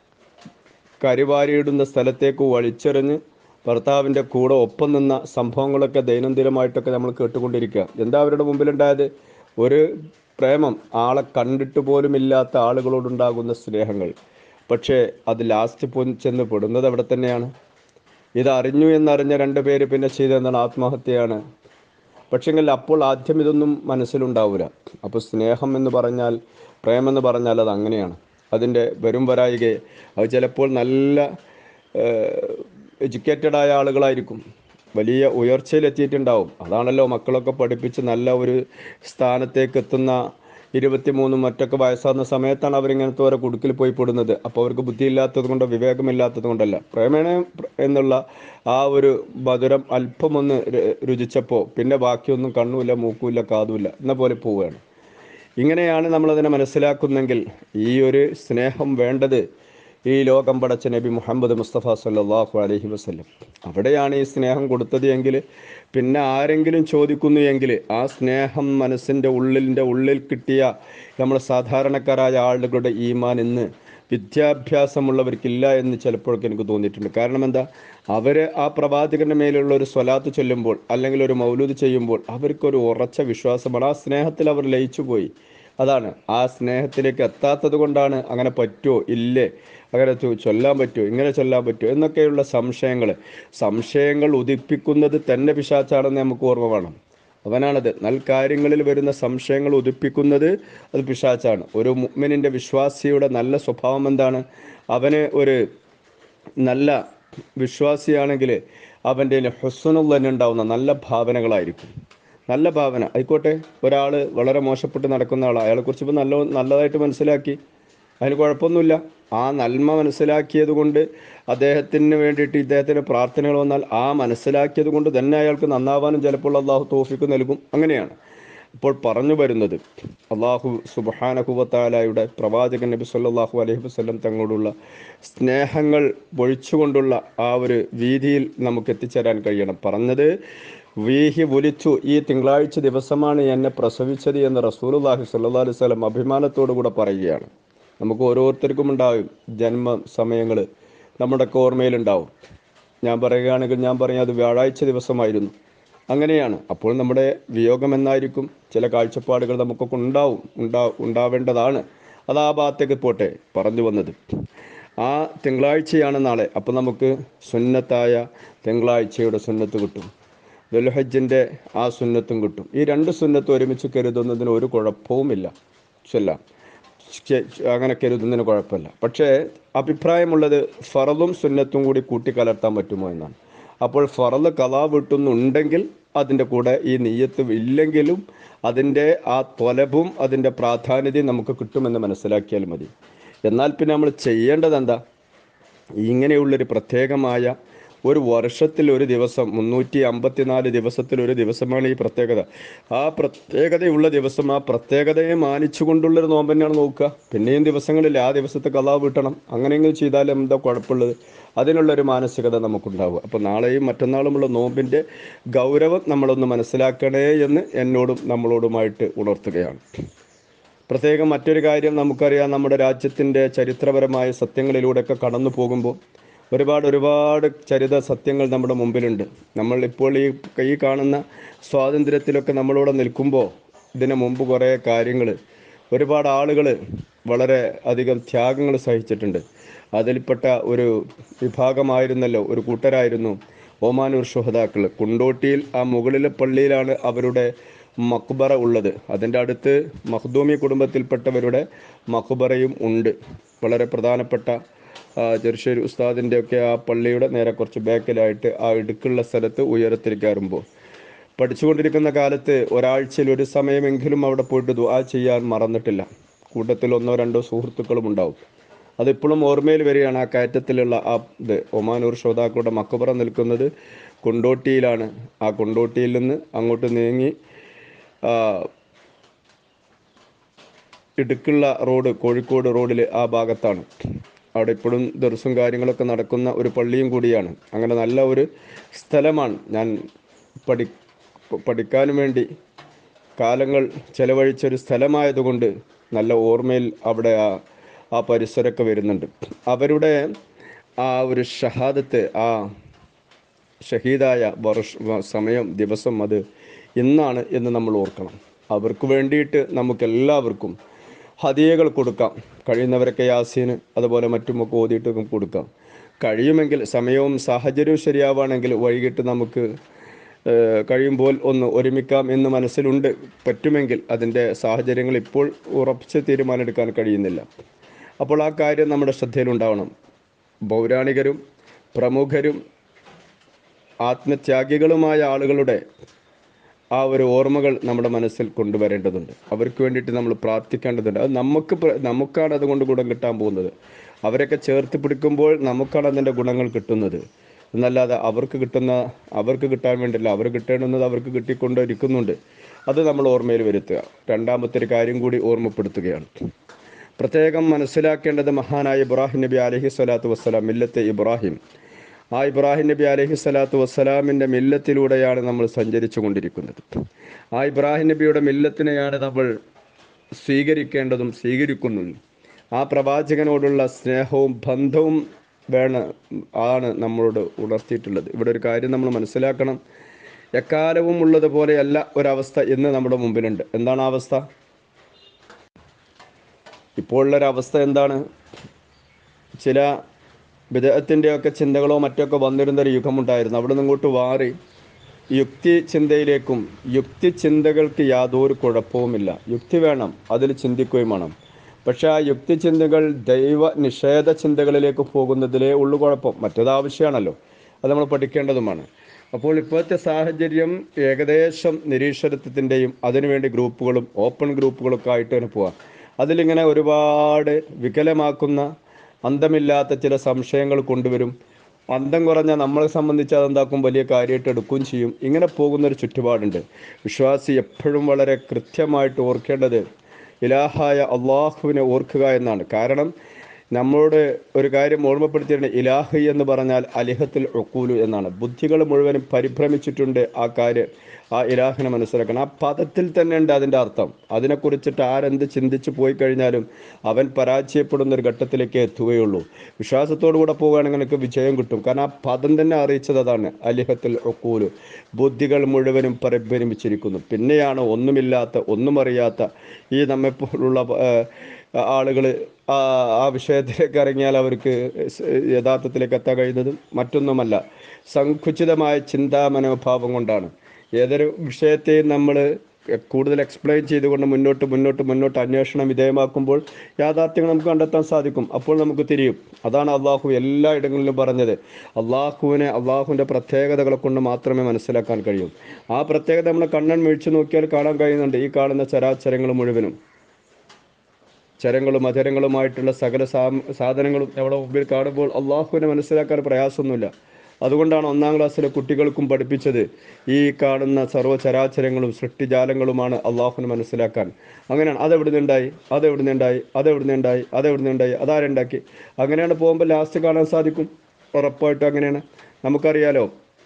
കരിവാരിയിടുന്ന സ്ഥലത്തേക്ക് വലിച്ചെറിഞ്ഞ് ഭർത്താവിൻ്റെ കൂടെ ഒപ്പം നിന്ന സംഭവങ്ങളൊക്കെ ദൈനംദിനമായിട്ടൊക്കെ നമ്മൾ കേട്ടുകൊണ്ടിരിക്കുക എന്താ അവരുടെ മുമ്പിലുണ്ടായത് ഒരു പ്രേമം ആളെ കണ്ടിട്ട് പോലും ഇല്ലാത്ത ആളുകളോടുണ്ടാകുന്ന സ്നേഹങ്ങൾ പക്ഷേ അത് ലാസ്റ്റ് പോ ചെന്ന് പെടുന്നത് അവിടെ തന്നെയാണ് ഇത് അറിഞ്ഞു എന്നറിഞ്ഞ രണ്ട് പേര് പിന്നെ ചെയ്തെന്താണ് ആത്മഹത്യയാണ് പക്ഷെങ്കിൽ അപ്പോൾ ആദ്യം ഇതൊന്നും മനസ്സിലുണ്ടാവില്ല അപ്പോൾ സ്നേഹം എന്ന് പറഞ്ഞാൽ പ്രേമെന്ന് പറഞ്ഞാൽ അത് അങ്ങനെയാണ് അതിൻ്റെ വരും വരായികയെ അത് ചിലപ്പോൾ നല്ല എഡ്യൂക്കേറ്റഡ് ആയ ആളുകളായിരിക്കും വലിയ ഉയർച്ചയിലെത്തിയിട്ടുണ്ടാവും അതാണല്ലോ മക്കളൊക്കെ പഠിപ്പിച്ച് നല്ല ഒരു സ്ഥാനത്തേക്ക് എത്തുന്ന ഇരുപത്തിമൂന്നും മറ്റൊക്കെ വയസ്സാകുന്ന സമയത്താണ് അവരിങ്ങനത്തെ ഓരോ കുടുക്കിൽ പോയി പെടുന്നത് അപ്പോൾ അവർക്ക് ബുദ്ധിയില്ലാത്തത് കൊണ്ടോ വിവേകമില്ലാത്തത് കൊണ്ടല്ല പ്രേമേണ എന്നുള്ള ആ ഒരു മധുരം അല്പമൊന്ന് രു- രുചിച്ചപ്പോൾ പിന്നെ ബാക്കിയൊന്നും കണ്ണുമില്ല മൂക്കുമില്ല കാതുമില്ല എന്ന പോലെ പോവുകയാണ് ഇങ്ങനെയാണ് നമ്മളതിനെ മനസ്സിലാക്കുന്നെങ്കിൽ ഈ ഒരു സ്നേഹം വേണ്ടത് ഈ ലോകം പടച്ച നബി മുഹമ്മദ് മുസ്തഫ സല്ലല്ലാഹു അലൈഹി വസല്ലം അവിടെയാണ് ഈ സ്നേഹം കൊടുത്തത് എങ്കിൽ പിന്നെ ആരെങ്കിലും ചോദിക്കുന്നു എങ്കിൽ ആ സ്നേഹം മനസ്സിൻ്റെ ഉള്ളിൻ്റെ ഉള്ളിൽ കിട്ടിയ നമ്മൾ സാധാരണക്കാരായ ആളുകളുടെ ഈമാൻ ഇന്ന് വിദ്യാഭ്യാസമുള്ളവർക്കില്ല എന്ന് ചിലപ്പോഴൊക്കെ എനിക്ക് തോന്നിയിട്ടുണ്ട് കാരണം എന്താ അവർ ആ പ്രവാചകന്റെ മേലുള്ള ഒരു സ്വലാത്ത് ചൊല്ലുമ്പോൾ അല്ലെങ്കിൽ ഒരു മൗലൂദ് ചെയ്യുമ്പോൾ അവർക്കൊരു ഉറച്ച വിശ്വാസമാണ് ആ സ്നേഹത്തിൽ അവർ ലയിച്ചു പോയി അതാണ് ആ സ്നേഹത്തിലേക്ക് എത്താത്തത് കൊണ്ടാണ് അങ്ങനെ പറ്റുമോ ഇല്ലേ അങ്ങനെ ചൊ- ചൊല്ലാൻ പറ്റുമോ ഇങ്ങനെ ചൊല്ലാൻ പറ്റുമോ എന്നൊക്കെയുള്ള സംശയങ്ങൾ സംശയങ്ങൾ ഉദിപ്പിക്കുന്നത് തന്നെ പിശാച്ചാണെന്ന് നമുക്ക് ഓർമ്മ വേണം അവനാണത് നൽകാര്യങ്ങളിൽ വരുന്ന സംശയങ്ങൾ ഉദിപ്പിക്കുന്നത് അത് പിശാച്ചാണ് ഒരു മുഅ്മിനിന്റെ വിശ്വാസിയുടെ നല്ല സ്വഭാവം എന്താണ് അവന് ഒരു നല്ല വിശ്വാസിയാണെങ്കിൽ അവൻ്റെ ഹുസ്നുൽ തന്നെ ഉണ്ടാവുന്ന നല്ല ഭാവനകളായിരിക്കും നല്ല ഭാവന ആയിക്കോട്ടെ ഒരാൾ വളരെ മോശപ്പെട്ട് നടക്കുന്ന ആളാണ് അയാളെക്കുറിച്ച് ഇപ്പോൾ നല്ല നല്ലതായിട്ട് മനസ്സിലാക്കി അതിന് കുഴപ്പമൊന്നുമില്ല ആ നന്മ മനസ്സിലാക്കിയത് കൊണ്ട് അദ്ദേഹത്തിന് വേണ്ടിയിട്ട് ഇദ്ദേഹത്തിന് പ്രാർത്ഥനകൾ വന്നാൽ ആ മനസ്സിലാക്കിയത് കൊണ്ട് തന്നെ അയാൾക്ക് നന്നാവാനും ചിലപ്പോൾ അള്ളാഹു തോഫിക്ക് നൽകും അങ്ങനെയാണ് ഇപ്പോൾ പറഞ്ഞു വരുന്നത് അള്ളാഹു സുബാനഹുവത്താലായുടെ പ്രവാചകൻ നബി സല്ലല്ലാഹു അലൈഹി വസല്ലം തങ്ങളോടുള്ള സ്നേഹങ്ങൾ പൊഴിച്ചുകൊണ്ടുള്ള ആ ഒരു വീതിയിൽ നമുക്ക് എത്തിച്ചേരാൻ കഴിയണം പറഞ്ഞത് വീഹി ഒലിച്ചു ഈ തിങ്കളാഴ്ച ദിവസമാണ് എന്നെ പ്രസവിച്ചത് എന്ന് റസൂലുള്ളാഹി സ്വല്ലല്ലാഹു അലൈഹി വസല്ലം അഭിമാനത്തോടു കൂടെ പറയുകയാണ് നമുക്ക് ഓരോരുത്തർക്കും ഉണ്ടാവും ജന്മ സമയങ്ങൾ നമ്മുടെയൊക്കെ ഓർമ്മയിലുണ്ടാവും ഞാൻ പറയുകയാണെങ്കിൽ ഞാൻ പറയാം അത് വ്യാഴാഴ്ച ദിവസമായിരുന്നു അങ്ങനെയാണ് അപ്പോൾ നമ്മുടെ വിയോഗം എന്നായിരിക്കും ചില കാഴ്ചപ്പാടുകൾ നമുക്കൊക്കെ ഉണ്ടാവും ഉണ്ടാ ഉണ്ടാവേണ്ടതാണ് അത് ആ ഭാഗത്തേക്ക് പോട്ടെ പറഞ്ഞു വന്നത് ആ തിങ്കളാഴ്ചയാണ് നാളെ അപ്പോൾ നമുക്ക് സുന്നത്തായ തിങ്കളാഴ്ചയുടെ സുന്നത്ത് കിട്ടും ദുൽഹജ്ജിൻ്റെ ആ സുന്നത്തും കിട്ടും ഈ രണ്ട് സുന്നത്തും ഒരുമിച്ച് കരുതുന്നതിന് ഒരു കുഴപ്പവുമില്ല ചൊല്ലാം ചെ- അങ്ങനെ കരുതുന്നതിന് കുഴപ്പമില്ല പക്ഷേ അഭിപ്രായമുള്ളത് ഫറലും സുന്നത്തും കൂടി കൂട്ടിക്കലർത്താൻ പറ്റുമോ എന്നാണ് അപ്പോൾ ഫറല് കലാ വിട്ടുന്നുണ്ടെങ്കിൽ അതിൻ്റെ കൂടെ ഈ നെയ്യത്ത് ഇല്ലെങ്കിലും അതിൻ്റെ ആ തൊലബും അതിൻ്റെ പ്രാധാന്യതയും നമുക്ക് കിട്ടുമെന്ന് മനസ്സിലാക്കിയാൽ മതി എന്നാൽ പിന്നെ നമ്മൾ ചെയ്യേണ്ടത് എന്താ ഇങ്ങനെയുള്ളൊരു പ്രത്യേകമായ ഒരു വർഷത്തിൽ ഒരു ദിവസം മുന്നൂറ്റി അമ്പത്തിനാല് ദിവസത്തിൽ ഒരു ദിവസമാണ് ഈ പ്രത്യേകത ആ പ്രത്യേകതയുള്ള ദിവസം ആ പ്രത്യേകതയെ മാനിച്ചുകൊണ്ടുള്ളൊരു നോമ്പ് തന്നെയാണ് നോക്കുക പിന്നെയും ദിവസങ്ങളിൽ ആ ദിവസത്തെ കലാ വീട്ടണം അങ്ങനെയെങ്കിലും ചെയ്താൽ എന്താ കുഴപ്പമുള്ളത് അതിനുള്ളൊരു മാനസികത നമുക്കുണ്ടാവുക അപ്പോൾ നാളെയും മറ്റന്നാളുമുള്ള നോമ്പിൻ്റെ ഗൗരവം നമ്മളൊന്ന് മനസ്സിലാക്കണേ എന്ന് എന്നോടും നമ്മളോടുമായിട്ട് ഉണർത്തുകയാണ് പ്രത്യേകം മറ്റൊരു കാര്യം നമുക്കറിയാം നമ്മുടെ രാജ്യത്തിൻ്റെ ചരിത്രപരമായ സത്യങ്ങളിലൂടെയൊക്കെ കടന്നു പോകുമ്പോൾ ഒരുപാട് ഒരുപാട് ചരിത സത്യങ്ങൾ നമ്മുടെ മുമ്പിലുണ്ട് നമ്മൾ ഇപ്പോൾ ഈ ഈ കാണുന്ന സ്വാതന്ത്ര്യത്തിലൊക്കെ നമ്മളോട് നിൽക്കുമ്പോൾ ഇതിനു മുമ്പ് കുറേ കാര്യങ്ങൾ ഒരുപാട് ആളുകൾ വളരെ അധികം ത്യാഗങ്ങൾ സഹിച്ചിട്ടുണ്ട് അതിൽപ്പെട്ട ഒരു വിഭാഗമായിരുന്നല്ലോ ഒരു കൂട്ടരായിരുന്നു ഓമാനൂർ ഷുഹദാക്കൾ കുണ്ടോട്ടിയിൽ ആ മുകളിലെ പള്ളിയിലാണ് അവരുടെ മക്ബറ ഉള്ളത് അതിൻ്റെ അടുത്ത് മഖ്ദൂമി കുടുംബത്തിൽപ്പെട്ടവരുടെ മക്ബറയും ഉണ്ട് വളരെ പ്രധാനപ്പെട്ട ആ, ചെറുശ്ശേരി ഉസ്താദിൻ്റെ ഒക്കെ ആ പള്ളിയുടെ നേരെ കുറച്ച് ബാക്കിലായിട്ട് ആ ഇടുക്കുള്ള സ്ഥലത്ത് ഉയരത്തിൽ കയറുമ്പോൾ പഠിച്ചുകൊണ്ടിരിക്കുന്ന കാലത്ത് ഒരാഴ്ചയിൽ ഒരു സമയമെങ്കിലും അവിടെ പോയിട്ട് ദുആ ചെയ്യാൻ മറന്നിട്ടില്ല കൂട്ടത്തിൽ ഒന്നോ രണ്ടോ സുഹൃത്തുക്കളും ഉണ്ടാവും അതിപ്പോഴും ഓർമ്മയിൽ വരികയാണ് ആ കയറ്റത്തിലുള്ള ആ ഇത് ഒമാനൂർ ശ്രോതാക്കളുടെ മക്കബറ നിൽക്കുന്നത് കൊണ്ടോട്ടിയിലാണ് ആ കൊണ്ടോട്ടിയിൽ നിന്ന് അങ്ങോട്ട് നീങ്ങി ആ, ഇടുക്കുള്ള റോഡ് കോഴിക്കോട് റോഡിൽ ആ ഭാഗത്താണ് അവിടെ ഇപ്പോഴും ദർസും കാര്യങ്ങളൊക്കെ നടക്കുന്ന ഒരു പള്ളിയും കൂടിയാണ് അങ്ങനെ നല്ല ഒരു സ്ഥലമാണ് ഞാൻ പഠി പഠിക്കാനും വേണ്ടി കാലങ്ങൾ ചെലവഴിച്ച ഒരു സ്ഥലമായതുകൊണ്ട് നല്ല ഓർമ്മയിൽ അവിടെ ആ ആ പരിസരമൊക്കെ വരുന്നുണ്ട് അവരുടെ ആ ഒരു ഷഹാദത്ത് ആ ഷഹീദായ വർഷ വ- സമയം ദിവസം അത് ഇന്നാണ് എന്ന് നമ്മൾ ഓർക്കണം അവർക്ക് വേണ്ടിയിട്ട് നമുക്കെല്ലാവർക്കും ഹദിയകൾ കൊടുക്കാം കഴിയുന്നവരൊക്കെ യാസീന് അതുപോലെ മറ്റുമൊക്കെ ഓതിയിട്ട് കൊടുക്കാം കഴിയുമെങ്കിൽ സമയവും സാഹചര്യവും ശരിയാവുകയാണെങ്കിൽ വൈകിട്ട് നമുക്ക് ഏഹ്, കഴിയുമ്പോൾ ഒന്ന് ഒരുമിക്കാം എന്ന് മനസ്സിലുണ്ട് പറ്റുമെങ്കിൽ അതിൻ്റെ സാഹചര്യങ്ങൾ ഇപ്പോൾ ഉറപ്പിച്ച് തീരുമാനമെടുക്കാൻ കഴിയുന്നില്ല അപ്പോൾ ആ കാര്യം നമ്മുടെ ശ്രദ്ധയിലുണ്ടാവണം പൗരാണികരും പ്രമുഖരും ആത്മത്യാഗികളുമായ ആളുകളുടെ ആ ഒരു ഓർമ്മകൾ നമ്മുടെ മനസ്സിൽ കൊണ്ടുവരേണ്ടതുണ്ട് അവർക്ക് വേണ്ടിയിട്ട് നമ്മൾ പ്രാർത്ഥിക്കേണ്ടതുണ്ട് അത് നമുക്ക് പ്ര- നമുക്കാണ് അതുകൊണ്ട് ഗുണം കിട്ടാൻ പോകുന്നത് അവരൊക്കെ ചേർത്ത് പിടിക്കുമ്പോൾ നമുക്കാണ് അതിൻ്റെ ഗുണങ്ങൾ കിട്ടുന്നത് എന്നല്ലാതെ അവർക്ക് കിട്ടുന്ന അവർക്ക് കിട്ടാൻ വേണ്ടിയില്ല അവർ കിട്ടേണ്ടുന്നത് അവർക്ക് കിട്ടിക്കൊണ്ടിരിക്കുന്നുണ്ട് അത് നമ്മൾ ഓർമ്മയിൽ വരുത്തുക രണ്ടാമത്തെ ഒരു കാര്യം കൂടി ഓർമ്മപ്പെടുത്തുകയാണ് പ്രത്യേകം മനസ്സിലാക്കേണ്ടത് മഹാനായ ഇബ്രാഹിം നബി അലഹി സ്വലാത്തു വസ്സലാം മില്ലത്തെ ഇബ്രാഹിം ആ ഇബ്രാഹിം നബി അലഹി സ്വലാത്തു വസ്സലാമിൻ്റെ മില്ലത്തിലൂടെയാണ് നമ്മൾ സഞ്ചരിച്ചു കൊണ്ടിരിക്കുന്നത് ആ ഇബ്രാഹിം നബിയുടെ മില്ലത്തിനെയാണ് നമ്മൾ സ്വീകരിക്കേണ്ടതും സ്വീകരിക്കുന്നതും ആ പ്രവാചകനോടുള്ള സ്നേഹവും ബന്ധവും വേണ ആണ് നമ്മളോട് ഉണർത്തിയിട്ടുള്ളത് ഇവിടെ ഒരു കാര്യം നമ്മൾ മനസ്സിലാക്കണം എക്കാലവും ഉള്ളതുപോലെയല്ല ഒരവസ്ഥ ഇന്ന് നമ്മുടെ മുമ്പിലുണ്ട് എന്താണ് ആ അവസ്ഥ ഇപ്പോൾ ഉള്ളൊരവസ്ഥ എന്താണ് ചില വിദേഹത്തിൻ്റെയൊക്കെ ചിന്തകളോ മറ്റൊക്കെ വന്നിരുന്ന ഒരു യുഗമുണ്ടായിരുന്നു അവിടെ നിന്ന് ഇങ്ങോട്ട് മാറി യുക്തി ചിന്തയിലേക്കും യുക്തി ചിന്തകൾക്ക് യാതൊരു കുഴപ്പവുമില്ല യുക്തി വേണം അതിൽ ചിന്തിക്കുകയും വേണം പക്ഷേ ആ യുക്തി ചിന്തകൾ ദൈവ നിഷേധ ചിന്തകളിലേക്ക് പോകുന്നതിലേ ഉള്ളു കുഴപ്പം മറ്റേത് ആവശ്യമാണല്ലോ അത് നമ്മൾ പഠിക്കേണ്ടതുമാണ് അപ്പോൾ ഇപ്പോഴത്തെ സാഹചര്യം ഏകദേശം നിരീശ്വരത്വത്തിൻ്റെയും അതിനുവേണ്ടി ഗ്രൂപ്പുകളും ഓപ്പൺ ഗ്രൂപ്പുകളൊക്കെ ആയിട്ട് തന്നെ പോവാം അതിലിങ്ങനെ ഒരുപാട് വികലമാക്കുന്ന അന്തമില്ലാത്ത ചില സംശയങ്ങൾ കൊണ്ടുവരും അന്തം കുറഞ്ഞ നമ്മളെ സംബന്ധിച്ച് അതെന്താക്കും വലിയ കാര്യമായിട്ട് എടുക്കുകയും ചെയ്യും ഇങ്ങനെ പോകുന്നൊരു ചുറ്റുപാടുണ്ട് വിശ്വാസി എപ്പോഴും വളരെ കൃത്യമായിട്ട് ഓർക്കേണ്ടത് ഇലാഹായ അള്ളാഹുവിനെ ഓർക്കുക എന്നാണ് കാരണം നമ്മളോട് ഒരു കാര്യം ഓർമ്മപ്പെടുത്തിയിട്ടുണ്ട് ഇലാഹി എന്ന് പറഞ്ഞാൽ അലിഹത്തുൽ ഒക്കൂലു എന്നാണ് ബുദ്ധികൾ മുഴുവനും പരിഭ്രമിച്ചിട്ടുണ്ട് ആ കാര്യം ആ ഇലാഹിനെ മനസ്സിലാക്കണം ആ പദത്തിൽ തന്നെ ഉണ്ട് അതിൻ്റെ അർത്ഥം അതിനെക്കുറിച്ചിട്ട് ആരെന്ത് ചിന്തിച്ച് പോയി കഴിഞ്ഞാലും അവൻ പരാജയപ്പെടുന്ന ഒരു ഘട്ടത്തിലേക്ക് എത്തുകയുള്ളൂ വിശ്വാസത്തോടു കൂടെ പോവുകയാണെങ്കിൽ എനിക്ക് വിജയം കിട്ടും കാരണം ആ പദം തന്നെ അറിയിച്ചത് അതാണ് അലിഹത്തുൽ ഒക്കൂലു ബുദ്ധികൾ മുഴുവനും പരിഭ്രമിച്ചിരിക്കുന്നു പിന്നെയാണ് ഒന്നുമില്ലാത്ത ഒന്നും അറിയാത്ത ഈ നമ്മെപ്പോലുള്ള ആ, ആളുകൾ ആ ആ വിഷയത്തിലേക്ക് ഇറങ്ങിയാൽ അവർക്ക് സ് യഥാർത്ഥത്തിലേക്ക് എത്താൻ കഴിയുന്നതും മറ്റൊന്നുമല്ല സങ്കുചിതമായ ചിന്താ മനോഭാവം കൊണ്ടാണ് ഏതൊരു വിഷയത്തെയും നമ്മൾ കൂടുതൽ എക്സ്പ്ലെയിൻ ചെയ്തുകൊണ്ട് മുന്നോട്ട് മുന്നോട്ട് മുന്നോട്ട് അന്വേഷണം വിധേയമാക്കുമ്പോൾ യാഥാർത്ഥ്യങ്ങൾ നമുക്ക് കണ്ടെത്താൻ സാധിക്കും അപ്പോൾ നമുക്ക് തിരിയും അതാണ് അള്ളാഹു എല്ലാ ഇടങ്ങളിലും പറഞ്ഞത് അള്ളാഹുവിനെ അള്ളാഹുവിൻ്റെ പ്രത്യേകതകളെ കൊണ്ട് മാത്രമേ മനസ്സിലാക്കാൻ കഴിയൂ ആ പ്രത്യേകത നമ്മൾ കണ്ണൻ വീഴ്ച നോക്കിയാൽ കാണാൻ കഴിയുന്നുണ്ട് ഈ കാണുന്ന ചരാചരങ്ങൾ മുഴുവനും ചരങ്ങളും അധരങ്ങളുമായിട്ടുള്ള സകല സാ സാധനങ്ങളും നമ്മുടെ മുമ്പിൽ കാണുമ്പോൾ അള്ളാഹുവിനെ മനസ്സിലാക്കാൻ പ്രയാസമൊന്നുമില്ല അതുകൊണ്ടാണ് ഒന്നാം ക്ലാസ്സിലെ കുട്ടികൾക്കും പഠിപ്പിച്ചത് ഈ കാണുന്ന സർവ്വചരാചരങ്ങളും സൃഷ്ടിജാലങ്ങളുമാണ് അള്ളാഹുവിനെ മനസ്സിലാക്കാൻ അങ്ങനെയാണ് അതെവിടെ നിന്നുണ്ടായി അതെവിടെ നിന്നുണ്ടായി അതെവിടെ നിന്നുണ്ടായി അതെവിടെ നിന്നുണ്ടായി അതാരുണ്ടാക്കി അങ്ങനെയാണ് പോകുമ്പോൾ ലാസ്റ്റ് കാണാൻ സാധിക്കും ഉറപ്പായിട്ടും അങ്ങനെയാണ് നമുക്കറിയാലോ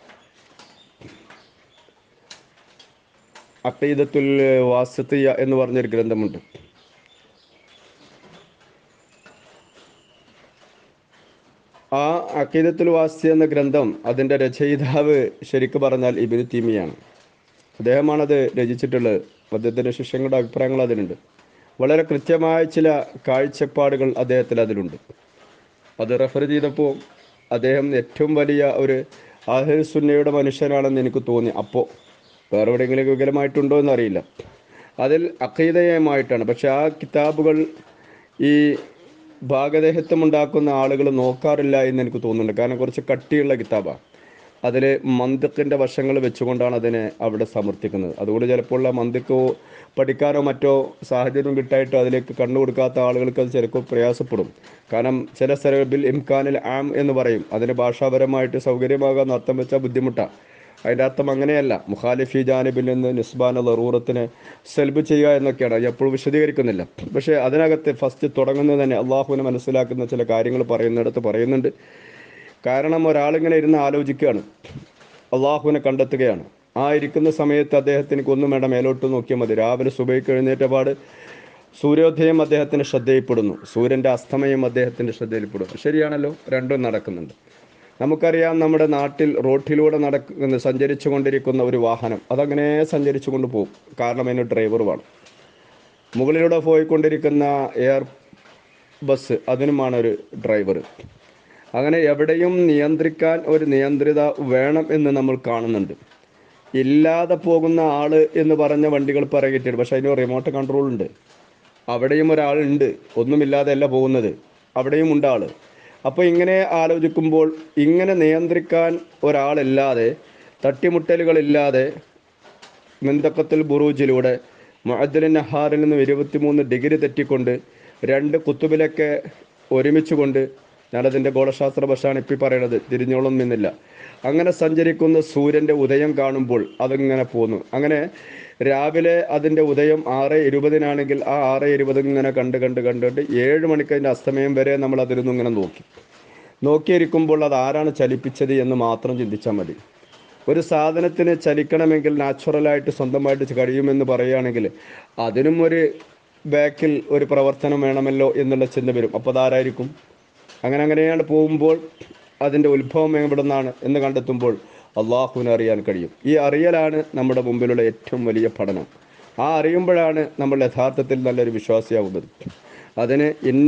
അക്കീദത്തുൽ വാസത്തിയ എന്ന് പറഞ്ഞൊരു ഗ്രന്ഥമുണ്ട് ആ അക്കീദത്തുൽ വാസി എന്ന ഗ്രന്ഥം അതിൻ്റെ രചയിതാവ് ശരിക്കു പറഞ്ഞാൽ ഇബിന് തീമിയാണ് അദ്ദേഹമാണത് രചിച്ചിട്ടുള്ളത് അദ്ദേഹത്തിൻ്റെ ശിഷ്യങ്ങളുടെ അഭിപ്രായങ്ങൾ അതിലുണ്ട് വളരെ കൃത്യമായ ചില കാഴ്ചപ്പാടുകൾ അദ്ദേഹത്തിൽ അതിലുണ്ട് അത് റെഫർ ചെയ്തപ്പോൾ അദ്ദേഹം ഏറ്റവും വലിയ ഒരു ആഹിർ സുന്നയുടെ മനുഷ്യനാണെന്ന് എനിക്ക് തോന്നി അപ്പോൾ വേറെ എവിടെയെങ്കിലും വികലമായിട്ടുണ്ടോ എന്നറിയില്ല അതിൽ അക്കീതയമായിട്ടാണ് പക്ഷെ ആ കിതാബുകൾ ഈ ഭാഗദേഹത്വം ഉണ്ടാക്കുന്ന ആളുകൾ നോക്കാറില്ല എന്ന് എനിക്ക് തോന്നുന്നുണ്ട് കാരണം കുറച്ച് കട്ടിയുള്ള കിതാബാണ് അതിൽ മന്ദിക്കിൻ്റെ വശങ്ങൾ വെച്ചുകൊണ്ടാണ് അതിനെ അവിടെ സമർത്ഥിക്കുന്നത് അതുകൊണ്ട് ചിലപ്പോൾ ആ മന്ദിക്കോ പഠിക്കാനോ മറ്റോ സാഹചര്യം കിട്ടായിട്ടോ അതിലേക്ക് കണ്ണു കൊടുക്കാത്ത ആളുകൾക്ക് അത് ചിലപ്പോൾ പ്രയാസപ്പെടും കാരണം ചില സ്ഥലങ്ങളിൽ ബിൽ ഇംഖാനിൽ ആം എന്ന് പറയും അതിന് ഭാഷാപരമായിട്ട് സൗകര്യമാകാൻ അർത്ഥം വെച്ചാൽ ബുദ്ധിമുട്ടാണ് അതിൻ്റെ അർത്ഥം അങ്ങനെയല്ല മുഖാലിഫി ജാനിബിൽ നിന്ന് നിസ്ബാന ലറൂറത്തിന് സെൽബ് ചെയ്യുക എന്നൊക്കെയാണ് അത് എപ്പോഴും വിശദീകരിക്കുന്നില്ല പക്ഷേ അതിനകത്ത് ഫസ്റ്റ് തുടങ്ങുന്നത് തന്നെ അള്ളാഹുവിനെ മനസ്സിലാക്കുന്ന ചില കാര്യങ്ങൾ പറയുന്നിടത്ത് പറയുന്നുണ്ട് കാരണം ഒരാളിങ്ങനെ ഇരുന്ന് ആലോചിക്കുകയാണ് അള്ളാഹുവിനെ കണ്ടെത്തുകയാണ് ആ ഇരിക്കുന്ന സമയത്ത് അദ്ദേഹത്തിന് ഒന്നും വേണ്ട മേലോട്ട് നോക്കിയാൽ മതി രാവിലെ സുബൈക്ക് എഴുന്നേറ്റ പാട് സൂര്യോദയം അദ്ദേഹത്തിന് ശ്രദ്ധയിൽപ്പെടുന്നു സൂര്യൻ്റെ അസ്തമയം അദ്ദേഹത്തിൻ്റെ ശ്രദ്ധയിൽപ്പെടുന്നു ശരിയാണല്ലോ രണ്ടും നടക്കുന്നുണ്ട് നമുക്കറിയാം നമ്മുടെ നാട്ടിൽ റോഡിലൂടെ നടക്കുന്ന സഞ്ചരിച്ചു കൊണ്ടിരിക്കുന്ന ഒരു വാഹനം അതങ്ങനെ സഞ്ചരിച്ചു കൊണ്ട് പോകും കാരണം അതിന് ഡ്രൈവർ വേണം മുകളിലൂടെ പോയിക്കൊണ്ടിരിക്കുന്ന എയർ ബസ് അതിനുമാണ് ഒരു ഡ്രൈവർ അങ്ങനെ എവിടെയും നിയന്ത്രിക്കാൻ ഒരു നിയന്ത്രിത വേണം എന്ന് നമ്മൾ കാണുന്നുണ്ട് ഇല്ലാതെ പോകുന്ന ആള് എന്ന് പറഞ്ഞ വണ്ടികൾ പറയിട്ടുണ്ട് പക്ഷെ അതിന് റിമോട്ട് കൺട്രോൾ ഉണ്ട് അവിടെയും ഒരാളുണ്ട് ഒന്നുമില്ലാതെയല്ല പോകുന്നത് അവിടെയും ഉണ്ട് ആള് അപ്പോൾ ഇങ്ങനെ ആലോചിക്കുമ്പോൾ ഇങ്ങനെ നിയന്ത്രിക്കാൻ ഒരാളില്ലാതെ തട്ടിമുട്ടലുകളില്ലാതെ മിന്തക്കത്തിൽ ബുറൂജിലൂടെ മുഅദ്ദിലിൻ നഹാറിൽ നിന്നും ഇരുപത്തിമൂന്ന് ഡിഗ്രി തെറ്റിക്കൊണ്ട് രണ്ട് കുത്തുബിലൊക്കെ ഒരുമിച്ച് കൊണ്ട് ഞാനതിൻ്റെ ഗോളശാസ്ത്ര ഭാഷയാണ് ഇപ്പം പറയണത് തിരിഞ്ഞോളം എന്നില്ല അങ്ങനെ സഞ്ചരിക്കുന്ന സൂര്യൻ്റെ ഉദയം കാണുമ്പോൾ അതിങ്ങനെ പോന്നു അങ്ങനെ രാവിലെ അതിൻ്റെ ഉദയം ആറ് ഇരുപതിനാണെങ്കിൽ ആ ആറ് ഇരുപത് ഇങ്ങനെ കണ്ട് കണ്ട് കണ്ടിട്ട് ഏഴ് മണിക്ക് അതിൻ്റെ അസ്തമയം വരെ നമ്മൾ അതിലൊന്നും ഇങ്ങനെ നോക്കി നോക്കിയിരിക്കുമ്പോൾ അത് ആരാണ് ചലിപ്പിച്ചത് എന്ന് മാത്രം ചിന്തിച്ചാൽ മതി ഒരു സാധനത്തിന് ചലിക്കണമെങ്കിൽ നാച്ചുറലായിട്ട് സ്വന്തമായിട്ട് കഴിയുമെന്ന് പറയുകയാണെങ്കിൽ അതിനും ഒരു ബാക്കിൽ ഒരു പ്രവർത്തനം വേണമല്ലോ എന്നുള്ള ചിന്ത വരും അപ്പോൾ അതാരായിരിക്കും അങ്ങനെ അങ്ങനെയാണ് പോകുമ്പോൾ അതിൻ്റെ ഉത്ഭവം എവിടെ നിന്നാണ് എന്ന് കണ്ടെത്തുമ്പോൾ അള്ളാഹുവിനെ അറിയാൻ കഴിയും ഈ അറിയലാണ് നമ്മുടെ മുമ്പിലുള്ള ഏറ്റവും വലിയ പഠനം ആ അറിയുമ്പോഴാണ് നമ്മൾ യഥാർത്ഥത്തിൽ നല്ലൊരു വിശ്വാസിയാവുന്നത് അതിന് ഇന്ന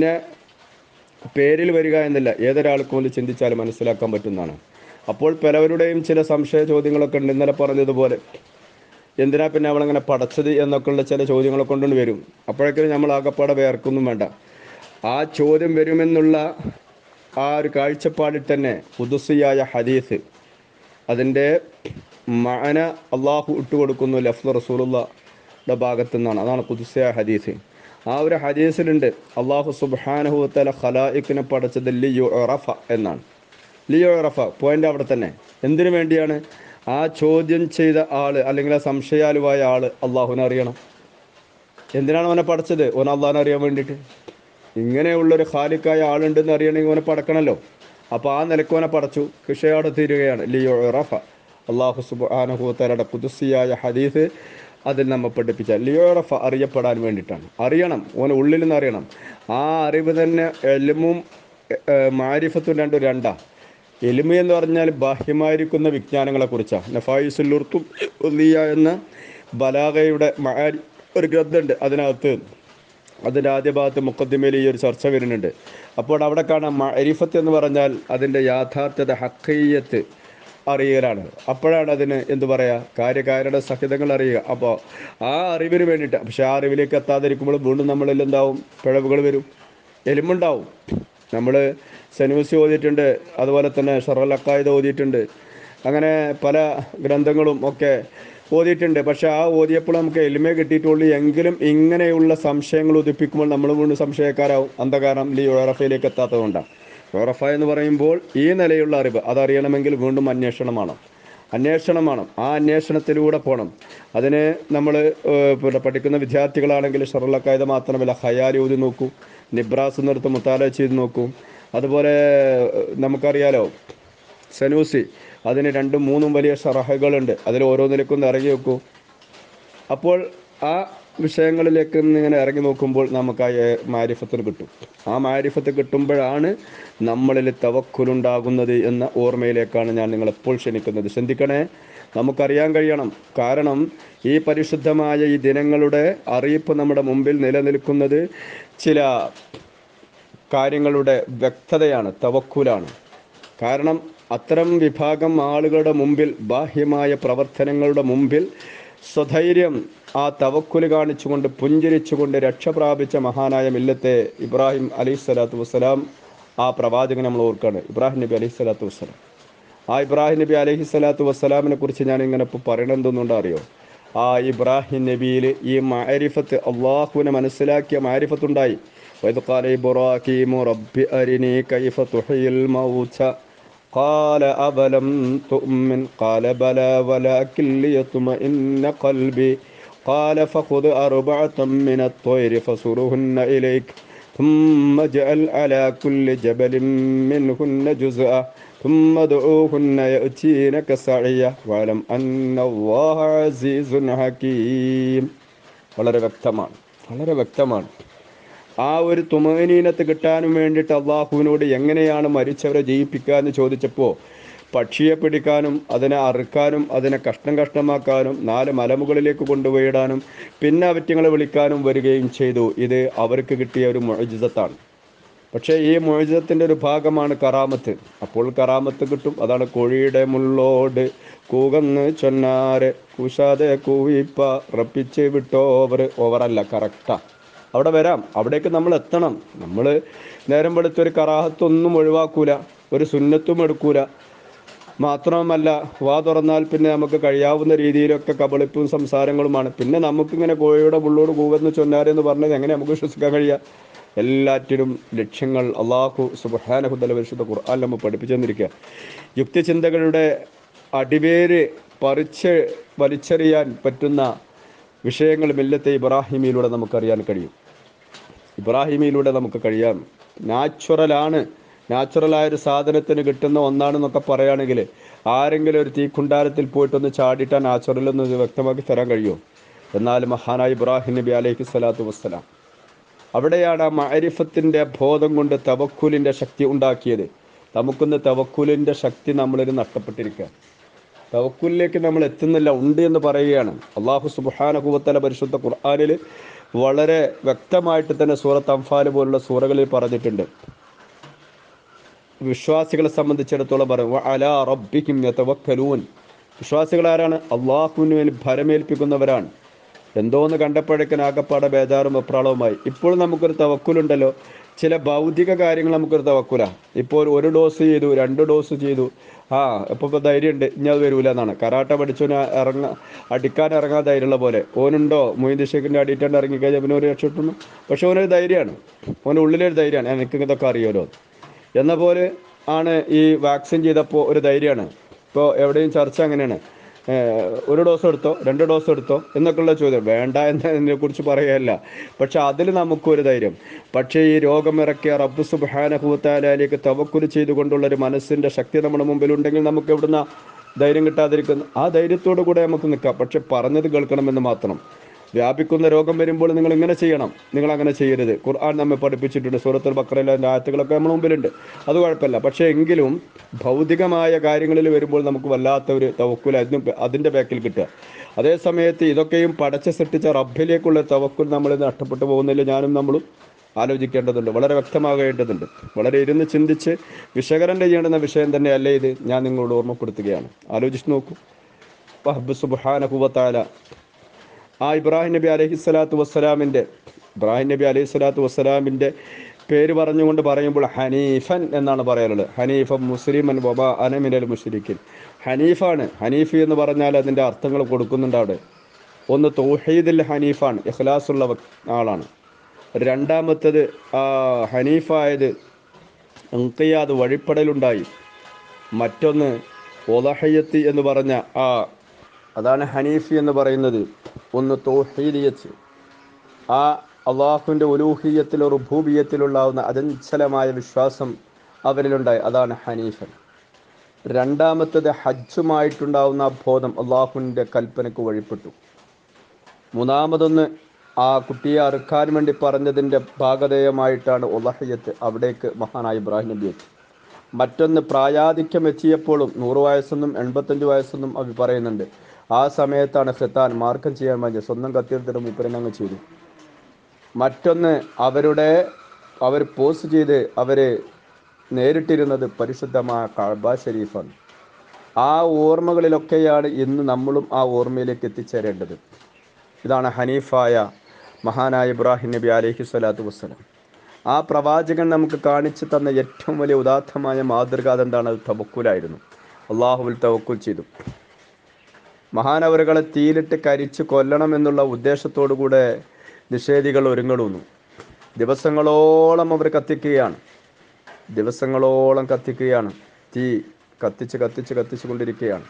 പേരിൽ വരിക എന്നില്ല ഏതൊരാൾക്കും ഒന്ന് ചിന്തിച്ചാൽ മനസ്സിലാക്കാൻ പറ്റുന്നതാണ് അപ്പോൾ പലവരുടെയും ചില സംശയ ചോദ്യങ്ങളൊക്കെ ഉണ്ട് ഇന്നലെ പറഞ്ഞതുപോലെ എന്തിനാ പിന്നെ അവളങ്ങനെ പടച്ചത് എന്നൊക്കെയുള്ള ചില ചോദ്യങ്ങളൊക്കെ കൊണ്ടുകൊണ്ട് വരും അപ്പോഴേക്കും നമ്മൾ ആകപ്പാടെ വേർക്കൊന്നും വേണ്ട ആ ചോദ്യം വരുമെന്നുള്ള ആ ഒരു കാഴ്ചപ്പാടിൽ തന്നെ പുതുസിയായ ഹദീസ് അതിൻ്റെ മഅന അള്ളാഹു ഇട്ടുകൊടുക്കുന്നു ലഫ്ദ് റസൂലുള്ളയുടെ ഭാഗത്തു നിന്നാണ് അതാണ് പുതുസിയായ ഹദീസ് ആ ഒരു ഹദീസിലുണ്ട് അള്ളാഹു സുബ്ഹാനഹു തല ഖലായിക്കിനെ പടച്ചത് ലിയു റഫ എന്നാണ് ലിയോ റഫ പോയിന്റ് അവിടെ തന്നെ എന്തിനു വേണ്ടിയാണ് ആ ചോദ്യം ചെയ്ത ആള് അല്ലെങ്കിൽ ആ സംശയാലുവായ ആള് അള്ളാഹുവിനെ അറിയണം എന്തിനാണ് അവനെ പഠിച്ചത് ഓൻ അള്ളാഹിനെ അറിയാൻ വേണ്ടിയിട്ട് ഇങ്ങനെയുള്ളൊരു ഖാലിക്കായ ആളുണ്ടെന്ന് അറിയണമെങ്കിൽ അവനെ പടക്കണമല്ലോ അപ്പോൾ ആ നിലക്ക് അവനെ പടച്ചു കിഷയോടെ തീരുകയാണ് ലിയോ റഫ അള്ളാഹു സുബാനഹുത്തലയുടെ കുതുസിയായ ഹദീസ് അതിൽ നമ്മെ പഠിപ്പിച്ച ലിയോ റഫ അറിയപ്പെടാൻ വേണ്ടിയിട്ടാണ് അറിയണം ഓനെ ഉള്ളിൽ നിന്ന് അറിയണം ആ അറിവ് തന്നെ എലുമും മാരിഫത്തും രണ്ടും രണ്ടാ എലിമ എന്ന് പറഞ്ഞാൽ ബാഹ്യമായിരിക്കുന്ന വിജ്ഞാനങ്ങളെക്കുറിച്ചാണ് നഫായിസുല്ലുർത്തും ഉള്ളിയ എന്ന ബലാഗയുടെ മാരി ഒരു ഗ്രന്ഥമുണ്ട് അതിനകത്ത് അതിൻ്റെ ആദ്യ ഭാഗത്ത് മുക്കദ്ദിമയിൽ ഈ ഒരു ചർച്ച വരുന്നുണ്ട് അപ്പോൾ അവിടെ കാണാം മരിഫത്ത് എന്ന് പറഞ്ഞാൽ അതിൻ്റെ യാഥാർത്ഥ്യത ഹക്കയ്യത്ത് അറിയലാണ് അപ്പോഴാണ് അതിന് എന്ത് പറയുക കാര്യകാരണ സഹിതങ്ങൾ അറിയുക അപ്പോൾ ആ അറിവിന് വേണ്ടിയിട്ട് പക്ഷെ ആ അറിവിലേക്ക് എത്താതിരിക്കുമ്പോൾ വീണ്ടും നമ്മളിൽ എന്താവും പിഴവുകൾ വരും എലുമ്പുണ്ടാവും നമ്മൾ സെനൂസി ഓതിയിട്ടുണ്ട് അതുപോലെ തന്നെ ഷറൽ അക്കായത് ഓതിയിട്ടുണ്ട് അങ്ങനെ പല ഗ്രന്ഥങ്ങളും ഒക്കെ ഓതിയിട്ടുണ്ട് പക്ഷെ ആ ഓതിയപ്പോൾ നമുക്ക് എലിമേ കിട്ടിയിട്ടുള്ളൂ എങ്കിലും ഇങ്ങനെയുള്ള സംശയങ്ങൾ ഉദിപ്പിക്കുമ്പോൾ നമ്മൾ വീണ്ടും സംശയക്കാരാവും അന്ധകാരം ലീ യോറഫയിലേക്ക് എത്താത്തതുകൊണ്ടാണ് യോറഫ എന്ന് പറയുമ്പോൾ ഈ നിലയുള്ള അറിവ് അതറിയണമെങ്കിൽ വീണ്ടും അന്വേഷണമാണ് അന്വേഷണമാണ് ആ അന്വേഷണത്തിലൂടെ പോകണം അതിന് നമ്മൾ പിന്നെ പഠിക്കുന്ന വിദ്യാർത്ഥികളാണെങ്കിൽ ഷറലക്കായത് മാത്രമല്ല ഹയാൽ ഊതി നോക്കൂ നിബ്രാസ് നിർത്ത് മുത്താല ചെയ്ത് നോക്കൂ അതുപോലെ നമുക്കറിയാലോ സനൂസി അതിന് രണ്ടും മൂന്നും വലിയ ഷറഹകളുണ്ട് അതിൽ ഓരോന്നിലേക്കൊന്ന് ഇറങ്ങി വെക്കൂ അപ്പോൾ ആ വിഷയങ്ങളിലേക്ക് ഇങ്ങനെ ഇറങ്ങി നോക്കുമ്പോൾ നമുക്ക് ആ ഏ- മാരിഫത്തിന് കിട്ടും ആ മാരിഫത്ത് കിട്ടുമ്പോഴാണ് നമ്മളിൽ തവക്കുലുണ്ടാകുന്നത് എന്ന ഓർമ്മയിലേക്കാണ് ഞാൻ നിങ്ങളെപ്പോൾ ക്ഷണിക്കുന്നത് ചിന്തിക്കണേ നമുക്കറിയാൻ കഴിയണം കാരണം ഈ പരിശുദ്ധമായ ഈ ദിനങ്ങളുടെ അറിയിപ്പ് നമ്മുടെ മുമ്പിൽ നിലനിൽക്കുന്നത് ചില കാര്യങ്ങളുടെ വ്യക്തതയാണ് തവക്കുലാണ് കാരണം അത്തരം വിഭാഗം ആളുകളുടെ മുമ്പിൽ ബാഹ്യമായ പ്രവർത്തനങ്ങളുടെ മുമ്പിൽ സ്വധൈര്യം ആ തവക്കുല് കാണിച്ചുകൊണ്ട് പുഞ്ചിരിച്ചുകൊണ്ട് രക്ഷ പ്രാപിച്ച മഹാനായ മില്ലത്തെ ഇബ്രാഹിം അലൈഹി സ്വലാത്തു വസ്സലാം ആ പ്രവാചകൻ നമ്മൾ ഓർക്കാണ് ഇബ്രാഹിം നബി അലൈഹി സ്വലാത്തു വസ്സലാം ആ ഇബ്രാഹിം നബി അലൈഹി സ്വലാത്തു വസ്സലാമിനെ കുറിച്ച് ഞാൻ ഇങ്ങനെ ഇപ്പോൾ പറയണം എന്തൊന്നുണ്ടോ അറിയോ ആ ഇബ്രാഹിം നബിയിൽ ഈ മാരിഫത്ത് അള്ളാഹുവിനെ മനസ്സിലാക്കിയ മാരിഫത്ത് ഉണ്ടായി وإذ قال إبراهيم رب أرني كيف تحيي الموتى قال أولم تؤمن قال بلى ولكن ليطمئن قلبي قال فخذ أربعة من الطير فصرهن إليك ثم اجعل على كل جبل منهن جزءا ثم ادعوهن يأتينك سعيا واعلم أن الله عزيز حكيم വളരെ വ്യക്തമാണ് വളരെ വ്യക്തമാണ് ആ ഒരു തുമനീനത്ത് കിട്ടാനും വേണ്ടിയിട്ട് അള്ളാഹുവിനോട് എങ്ങനെയാണ് മരിച്ചവരെ ജയിപ്പിക്കുക എന്ന് ചോദിച്ചപ്പോൾ പക്ഷിയെ പിടിക്കാനും അതിനെ അറുക്കാനും അതിനെ കഷ്ണം കഷ്ണമാക്കാനും നാല് മലമുകളിലേക്ക് കൊണ്ടുപോയിടാനും പിന്നെ അവറ്റങ്ങളെ വിളിക്കാനും വരികയും ചെയ്തു ഇത് അവർക്ക് കിട്ടിയ ഒരു മൊഴിജിതത്താണ് പക്ഷേ ഈ മോചനത്തിൻ്റെ ഒരു ഭാഗമാണ് കറാമത്ത് അപ്പോൾ കറാമത്ത് കിട്ടും അതാണ് കോഴിയുടെ മുള്ളോട് കൂകന്ന് ചൊന്നാറ് കൂശാതെ കൂവിപ്പ റപ്പിച്ച് വിട്ടോ ഓവർ ഓവറല്ല കറക്റ്റാ അവിടെ വരാം അവിടേക്ക് നമ്മൾ എത്തണം നമ്മൾ നേരം വെളുത്തൊരു കറാഹത്തൊന്നും ഒഴിവാക്കൂല ഒരു സുന്നത്തും എടുക്കൂല മാത്രമല്ല വാ തുറന്നാൽ പിന്നെ നമുക്ക് കഴിയാവുന്ന രീതിയിലൊക്കെ കബളിപ്പും സംസാരങ്ങളുമാണ് പിന്നെ നമുക്കിങ്ങനെ കോഴിയുടെ മുള്ളോട് കൂവെന്ന് ചൊന്നാരെന്ന് പറഞ്ഞത് എങ്ങനെ നമുക്ക് വിശ്വസിക്കാൻ കഴിയുക എല്ലാറ്റിനും ലക്ഷ്യങ്ങൾ അള്ളാഹു സുബാനഹുദല പരിശുദ്ധ ഖുർആൻ നമ്മൾ പഠിപ്പിച്ചു തന്നിരിക്കുക യുക്തിചിന്തകളുടെ അടിവേര് പറിച്ച് വലിച്ചെറിയാൻ പറ്റുന്ന വിഷയങ്ങൾ മില്ലത്തെ ഇബ്രാഹിമിയിലൂടെ നമുക്കറിയാൻ കഴിയും ഇബ്രാഹിമിയിലൂടെ നമുക്ക് കഴിയാം നാച്ചുറലാണ് നാച്ചുറലായ ഒരു സാധനത്തിന് കിട്ടുന്ന ഒന്നാണെന്നൊക്കെ പറയുകയാണെങ്കിൽ ആരെങ്കിലും ഒരു തീക്കുണ്ടാരത്തിൽ പോയിട്ടൊന്ന് ചാടിയിട്ട് ആ നാച്ചുറൽ ഒന്ന് വ്യക്തമാക്കി തരാൻ കഴിയുമോ എന്നാൽ മഹാനായ ഇബ്രാഹിം നബി അലൈഹി സ്വലാത്തു വസ്സലാം അവിടെയാണ് ആ മാരിഫത്തിൻ്റെ ബോധം കൊണ്ട് തവക്കുലിൻ്റെ ശക്തി ഉണ്ടാക്കിയത് നമുക്കിന്ന് തവക്കുലിൻ്റെ ശക്തി നമ്മളിൽ നഷ്ടപ്പെട്ടിരിക്കുക തവക്കുലിലേക്ക് നമ്മൾ എത്തുന്നില്ല ഉണ്ട് എന്ന് പറയുകയാണ് അള്ളാഹു സുബാനഹുവത്തല പരിശുദ്ധ ഖുർആാനിൽ വളരെ വ്യക്തമായിട്ട് തന്നെ സൂറത്ത് അംഫാൽ പോലുള്ള സൂറകളിൽ പറഞ്ഞിട്ടുണ്ട് വിശ്വാസികളെ സംബന്ധിച്ചിടത്തോളം പറയും അല റബ്ബിക്കും യതവക്കലൂൻ വിശ്വാസികൾ ആരാണ് അള്ളാഹുവിന് വേണ്ടി ഭരമേൽപ്പിക്കുന്നവരാണ് എന്തോന്ന് കണ്ടപ്പോഴേക്കും ആകപ്പാടെ ബേജാറും വെപ്രാളവുമായി ഇപ്പോൾ നമുക്കൊരു തവക്കുലുണ്ടല്ലോ ചില ഭൗതിക കാര്യങ്ങൾ നമുക്കൊരു തവക്കുല ഇപ്പോൾ ഒരു ഡോസ് ചെയ്തു രണ്ട് ഡോസ് ചെയ്തു ആ ഇപ്പോൾ ഇപ്പോൾ ധൈര്യമുണ്ട് ഇനി അത് വരൂല എന്നാണ് കരാട്ട പഠിച്ചവന് ഇറങ്ങ അടിക്കാൻ ഇറങ്ങാൻ ധൈര്യമുള്ള പോലെ ഓനുണ്ടോ മൊയ്ത് ഷേഖിൻ്റെ അടിയിട്ടാണ്ട് ഇറങ്ങിക്കഴിഞ്ഞാൽ പിന്നെ ഒരു രക്ഷപ്പെട്ടു പക്ഷെ ഓനൊരു ധൈര്യമാണ് ഓൻ്റെ ഉള്ളിലൊരു ധൈര്യമാണ് എനിക്ക് ഇതൊക്കെ അറിയാമല്ലോ എന്ന പോലെ ആണ് ഈ വാക്സിൻ ചെയ്തപ്പോൾ ഒരു ധൈര്യമാണ് ഇപ്പോൾ എവിടെയും ചർച്ച അങ്ങനെയാണ് ഏഹ് ഒരു ഡോസ് എടുത്തോ രണ്ട് ഡോസ് എടുത്തോ എന്നൊക്കെയുള്ള ചോദ്യം വേണ്ട എന്നതിനെ കുറിച്ച് പറയുകയല്ല പക്ഷെ അതിൽ നമുക്കൊരു ധൈര്യം പക്ഷേ ഈ രോഗമിറക്കിയ റബ്ബ് സുബാനഹുത്താലേക്ക് തവക്കുല് ചെയ്തുകൊണ്ടുള്ള ഒരു മനസ്സിൻ്റെ ശക്തി നമ്മുടെ മുമ്പിലുണ്ടെങ്കിൽ നമുക്ക് എവിടുന്ന ധൈര്യം കിട്ടാതിരിക്കുന്നു ആ ധൈര്യത്തോടു കൂടെ നമുക്ക് നിൽക്കാം പക്ഷെ പറഞ്ഞത് കേൾക്കണമെന്ന് മാത്രം വ്യാപിക്കുന്ന രോഗം വരുമ്പോൾ നിങ്ങൾ ഇങ്ങനെ ചെയ്യണം നിങ്ങൾ അങ്ങനെ ചെയ്യരുത് ഖുർആൻ നമ്മെ പഠിപ്പിച്ചിട്ടുണ്ട് സൂറത്തുൽ ബക്രയിലെ അതിൻ്റെ ആയത്തുകളൊക്കെ നമ്മുടെ മുമ്പിലുണ്ട് അത് കുഴപ്പമില്ല പക്ഷേ എങ്കിലും ഭൗതികമായ കാര്യങ്ങളിൽ വരുമ്പോൾ നമുക്ക് വല്ലാത്ത ഒരു തവക്കുൽ അതിന് അതിൻ്റെ ബാക്കിൽ കിട്ടുക അതേ സമയത്ത് ഇതൊക്കെയും പടച്ച സൃഷ്ടിച്ച റബ്ബിലേക്കുള്ള തവക്കുൽ നമ്മൾ നഷ്ടപ്പെട്ടു പോകുന്നില്ല ഞാനും നമ്മളും ആലോചിക്കേണ്ടതുണ്ട് വളരെ വ്യക്തമാകേണ്ടതുണ്ട് വളരെ ഇരുന്ന് ചിന്തിച്ച് വിശകലനം ചെയ്യേണ്ടുന്ന വിഷയം തന്നെയല്ലേ ഇത് ഞാൻ നിങ്ങളോട് ഓർമ്മപ്പെടുത്തുകയാണ് ആലോചിച്ച് നോക്കൂ വഹബ് സുബാനഹുവത്താല ആ ഇബ്രാഹിം നബി അലൈഹി സ്വലാത്തു വസ്സലാമിൻ്റെ ഇബ്രാഹിം നബി അലൈഹി സ്വലാത്തു വസ്സലാമിൻ്റെ പേര് പറഞ്ഞുകൊണ്ട് പറയുമ്പോൾ ഹനീഫൻ എന്നാണ് പറയാനുള്ളത് ഹനീഫ മുസ്ലിമൻ വബ അനമിനൽ മുഷരിക്കിൻ ഹനീഫാണ് ഹനീഫി എന്ന് പറഞ്ഞാൽ അതിൻ്റെ അർത്ഥങ്ങൾ കൊടുക്കുന്നുണ്ട് അവിടെ ഒന്ന് തൗഹീദിൽ ഹനീഫാണ് ഇഖ്ലാസുള്ള വക്- ആളാണ് രണ്ടാമത്തത് ആ ഹനീഫായത് അങ്കയാത് വഴിപ്പെടലുണ്ടായി മറ്റൊന്ന് ഒലഹയ്യത്ത് എന്ന് പറഞ്ഞ ആ അതാണ് ഹനീഫി എന്ന് പറയുന്നത് ഒന്ന് തോഹീദിയത്ത് ആ അള്ളാഹുവിൻ്റെ ഉലൂഹിയത്തിലോ റുബൂബിയത്തിലുള്ളാവുന്ന അചഞ്ചലമായ വിശ്വാസം അവരിലുണ്ടായി അതാണ് ഹനീഫൻ രണ്ടാമത്തത് ഹജ്ജുമായിട്ടുണ്ടാവുന്ന ആ ബോധം അള്ളാഹുവിൻ്റെ കൽപ്പനയ്ക്ക് വഴിപ്പെട്ടു മൂന്നാമതൊന്ന് ആ കുട്ടിയെ അറുക്കാൻ വേണ്ടി പറഞ്ഞതിൻ്റെ ഭാഗധേയമായിട്ടാണ് ഉലഹയ്യത്ത് അവിടേക്ക് മഹാനായ ഇബ്രാഹിം നബി എത്തി മറ്റൊന്ന് പ്രായാധിക്യം എത്തിയപ്പോഴും നൂറ് വയസ്സെന്നും എൺപത്തഞ്ച് വയസ്സെന്നും അവർ പറയുന്നുണ്ട് ആ സമയത്താണ് ഖത്താൻ മാർക്കം ചെയ്യാൻ വേണ്ടി സ്വന്തം കത്തിയെടുത്തിട്ട് മുപ്പരനങ്ങ് ചെയ്തു മറ്റൊന്ന് അവരുടെ അവർ പോസ്റ്റ് ചെയ്ത് അവർ നേരിട്ടിരുന്നത് പരിശുദ്ധമായ കഅബ ഷരീഫാണ് ആ ഓർമ്മകളിലൊക്കെയാണ് ഇന്ന് നമ്മളും ആ ഓർമ്മയിലേക്ക് എത്തിച്ചേരേണ്ടത് ഇതാണ് ഹനീഫായ മഹാനായ ഇബ്രാഹിം നബി അലൈഹി സ്വലാത്തു വസ്സലാം ആ പ്രവാചകൻ നമുക്ക് കാണിച്ചു തന്ന ഏറ്റവും വലിയ ഉദാത്തമായ മാതൃക അതെന്താണ് അത് തവക്കുലായിരുന്നു അള്ളാഹുവിൽ തവക്കുൽ ചെയ്തു മഹാനവറുകളെ തീയിലിട്ട് കരിച്ച് കൊല്ലണം എന്നുള്ള ഉദ്ദേശത്തോടു കൂടെ നിഷേധികൾ ഒരുങ്ങുന്നു ദിവസങ്ങളോളം അവർ കത്തിക്കുകയാണ് ദിവസങ്ങളോളം കത്തിക്കുകയാണ് തീ കത്തിച്ച് കത്തിച്ച് കത്തിച്ചു കൊണ്ടിരിക്കുകയാണ്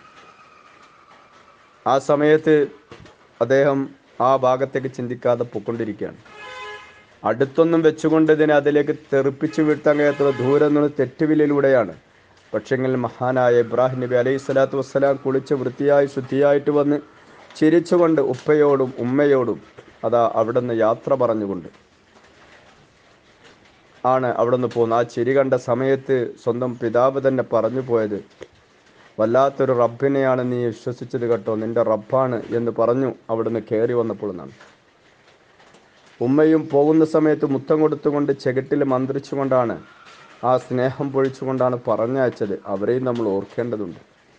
ആ സമയത്ത് അദ്ദേഹം ആ ഭാഗത്തേക്ക് ചിന്തിക്കാതെ പൊക്കൊണ്ടിരിക്കുകയാണ് അടുത്തൊന്നും വെച്ചുകൊണ്ട് ഇതിനെ അതിലേക്ക് തെറിപ്പിച്ചു വീഴ്ത്താൻ കഴിയാത്ത ദൂരം നിന്ന് തെറ്റുവിലൂടെയാണ് പക്ഷെങ്കിൽ മഹാനായ ഇബ്രാഹിം നബി അലൈഹി സ്വലാത്തു വസ്സലാം കുളിച്ച് വൃത്തിയായി ശുദ്ധിയായിട്ട് വന്ന് ചിരിച്ചുകൊണ്ട് ഉപ്പയോടും ഉമ്മയോടും അതാ അവിടെ നിന്ന് യാത്ര പറഞ്ഞുകൊണ്ട് ആണ് അവിടെ നിന്ന് പോകുന്നത് ആ ചിരി കണ്ട സമയത്ത് സ്വന്തം പിതാവ് തന്നെ പറഞ്ഞു പോയത് വല്ലാത്തൊരു റബ്ബിനെയാണ് നീ വിശ്വസിച്ചത് കേട്ടോ നിന്റെ റബ്ബാണ് എന്ന് പറഞ്ഞു അവിടുന്ന് കയറി വന്നപ്പോൾ എന്നാണ് ഉമ്മയും പോകുന്ന സമയത്ത് മുത്തം കൊടുത്തുകൊണ്ട് ചെകിട്ടിൽ മന്ത്രിച്ചുകൊണ്ടാണ് ആ സ്നേഹം പൊഴിച്ചുകൊണ്ടാണ് പറഞ്ഞയച്ചത് അവരെയും നമ്മൾ ഓർക്കേണ്ടതുണ്ട്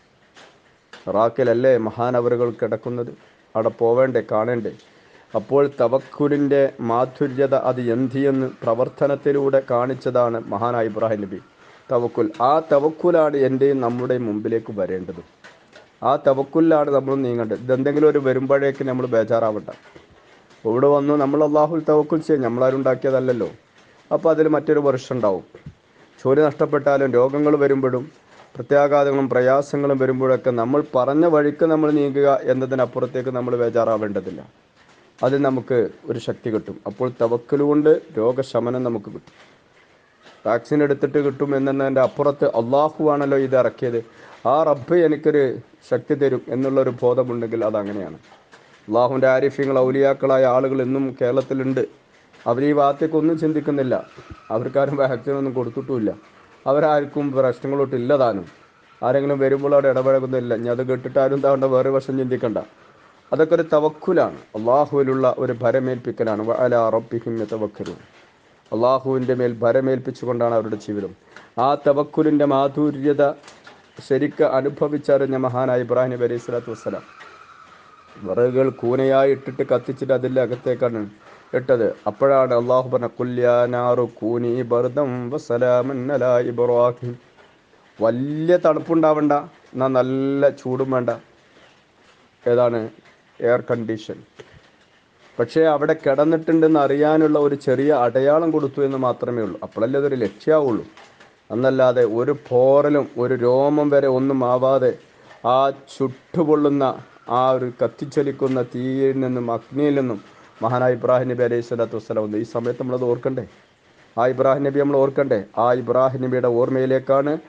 ഇറാഖിലല്ലേ മഹാനവറുകൾ കിടക്കുന്നത് അവിടെ പോവേണ്ടേ കാണേണ്ടേ അപ്പോൾ തവക്കുലിൻ്റെ മാധുര്യത അത് എന്തിയെന്ന് പ്രവർത്തനത്തിലൂടെ കാണിച്ചതാണ് മഹാനായ ഇബ്രാഹിം നബി തവക്കുൽ ആ തവക്കുലാണ് എൻ്റെയും നമ്മുടെയും മുമ്പിലേക്ക് വരേണ്ടത് ആ തവക്കുലിലാണ് നമ്മൾ നീങ്ങേണ്ടത് ഇതെന്തെങ്കിലും ഒരു വരുമ്പോഴേക്ക് നമ്മൾ ബേജാറാവണ്ട ഇവിടെ വന്നു നമ്മൾ അള്ളാഹുൽ തവക്കുൽ ചെയ്യും നമ്മളാരും ഉണ്ടാക്കിയതല്ലല്ലോ അപ്പോൾ അതിൽ മറ്റൊരു വർഷം ഉണ്ടാവും ജോലി നഷ്ടപ്പെട്ടാലും രോഗങ്ങൾ വരുമ്പോഴും പ്രത്യാഘാതങ്ങളും പ്രയാസങ്ങളും വരുമ്പോഴൊക്കെ നമ്മൾ പറഞ്ഞ വഴിക്ക് നമ്മൾ നീങ്ങുക എന്നതിനപ്പുറത്തേക്ക് നമ്മൾ ബേജാറാവേണ്ടതില്ല അതിൽ നമുക്ക് ഒരു ശക്തി കിട്ടും അപ്പോൾ തവക്കൽ കൊണ്ട് രോഗശമനം നമുക്ക് കിട്ടും വാക്സിൻ എടുത്തിട്ട് കിട്ടും എന്നതിൻ്റെ അപ്പുറത്ത് അള്ളാഹുവാണല്ലോ ഇത് ഇറക്കിയത് ആ റബ്ബ് എനിക്കൊരു ശക്തി തരും എന്നുള്ളൊരു ബോധമുണ്ടെങ്കിൽ അതങ്ങനെയാണ് അള്ളാഹുവിൻ്റെ ആരിഫ്യങ്ങൾ ഔലിയാക്കളായ ആളുകൾ ഇന്നും കേരളത്തിലുണ്ട് അവർ ഈ ഭാഗത്തേക്കൊന്നും ചിന്തിക്കുന്നില്ല അവർക്കാരും വാക്സിനൊന്നും കൊടുത്തിട്ടുമില്ല അവരാർക്കും പ്രശ്നങ്ങളൊട്ടും ഇല്ലതാനും ആരെങ്കിലും വരുമ്പോൾ അവിടെ ഇടപഴകുന്നില്ല ഇനി അത് കേട്ടിട്ട് ആരും താണ്ട വേറെ വശം ചിന്തിക്കണ്ട അതൊക്കെ ഒരു തവക്കുലാണ് അള്ളാഹുവിലുള്ള ഒരു ഭരമേൽപ്പിക്കലാണ് അല റബ്ബിഹിം തവക്കലും അള്ളാഹുവിൻ്റെ മേൽ ഭരമേൽപ്പിച്ചുകൊണ്ടാണ് അവരുടെ ജീവിതം ആ തവക്കുലിൻ്റെ മാധുര്യത ശരിക്ക് അനുഭവിച്ചറിഞ്ഞ മഹാനായ ഇബ്രാഹിം നബി അലൈഹി സ്വലാത്തു വസ്സലാം വിറകുകൾ കൂനയായി ഇട്ടിട്ട് കത്തിച്ചിട്ട് അതിൻ്റെ അകത്തേക്കാണ് ഇട്ടത് അപ്പോഴാണ് അള്ളാഹു പറഞ്ഞ കുല്യാനാറു കൂനി ബർദം വസലാമൻ അലാ ഇബ്രാഹിം വലിയ തണുപ്പുണ്ടാവണ്ട എന്നാൽ നല്ല ചൂടും വേണ്ട ഏതാണ് എയർ കണ്ടീഷൻ പക്ഷേ അവിടെ കിടന്നിട്ടുണ്ടെന്ന് അറിയാനുള്ള ഒരു ചെറിയ അടയാളം കൊടുത്തു എന്ന് മാത്രമേ ഉള്ളൂ അപ്പോഴല്ലേ അതൊരു ലക്ഷ്യമാവുള്ളൂ എന്നല്ലാതെ ഒരു പോറലും ഒരു രോമം വരെ ഒന്നും ആവാതെ ആ ചുട്ടുപൊള്ളുന്ന ആ ഒരു കത്തിച്ചൊലിക്കുന്ന തീയിൽ നിന്നും അഗ്നിയിൽ നിന്നും മഹാനായ ഇബ്രാഹിം നബി അലൈഹി സ്വലാത്തു വസ്സലാം വന്നു ഈ സമയത്ത് നമ്മളത് ഓർക്കണ്ടേ ആ ഇബ്രാഹിം നബി നമ്മൾ ഓർക്കണ്ടേ ആ ഇബ്രാഹിം നബിയുടെ ഓർമ്മയിലേക്കാണ്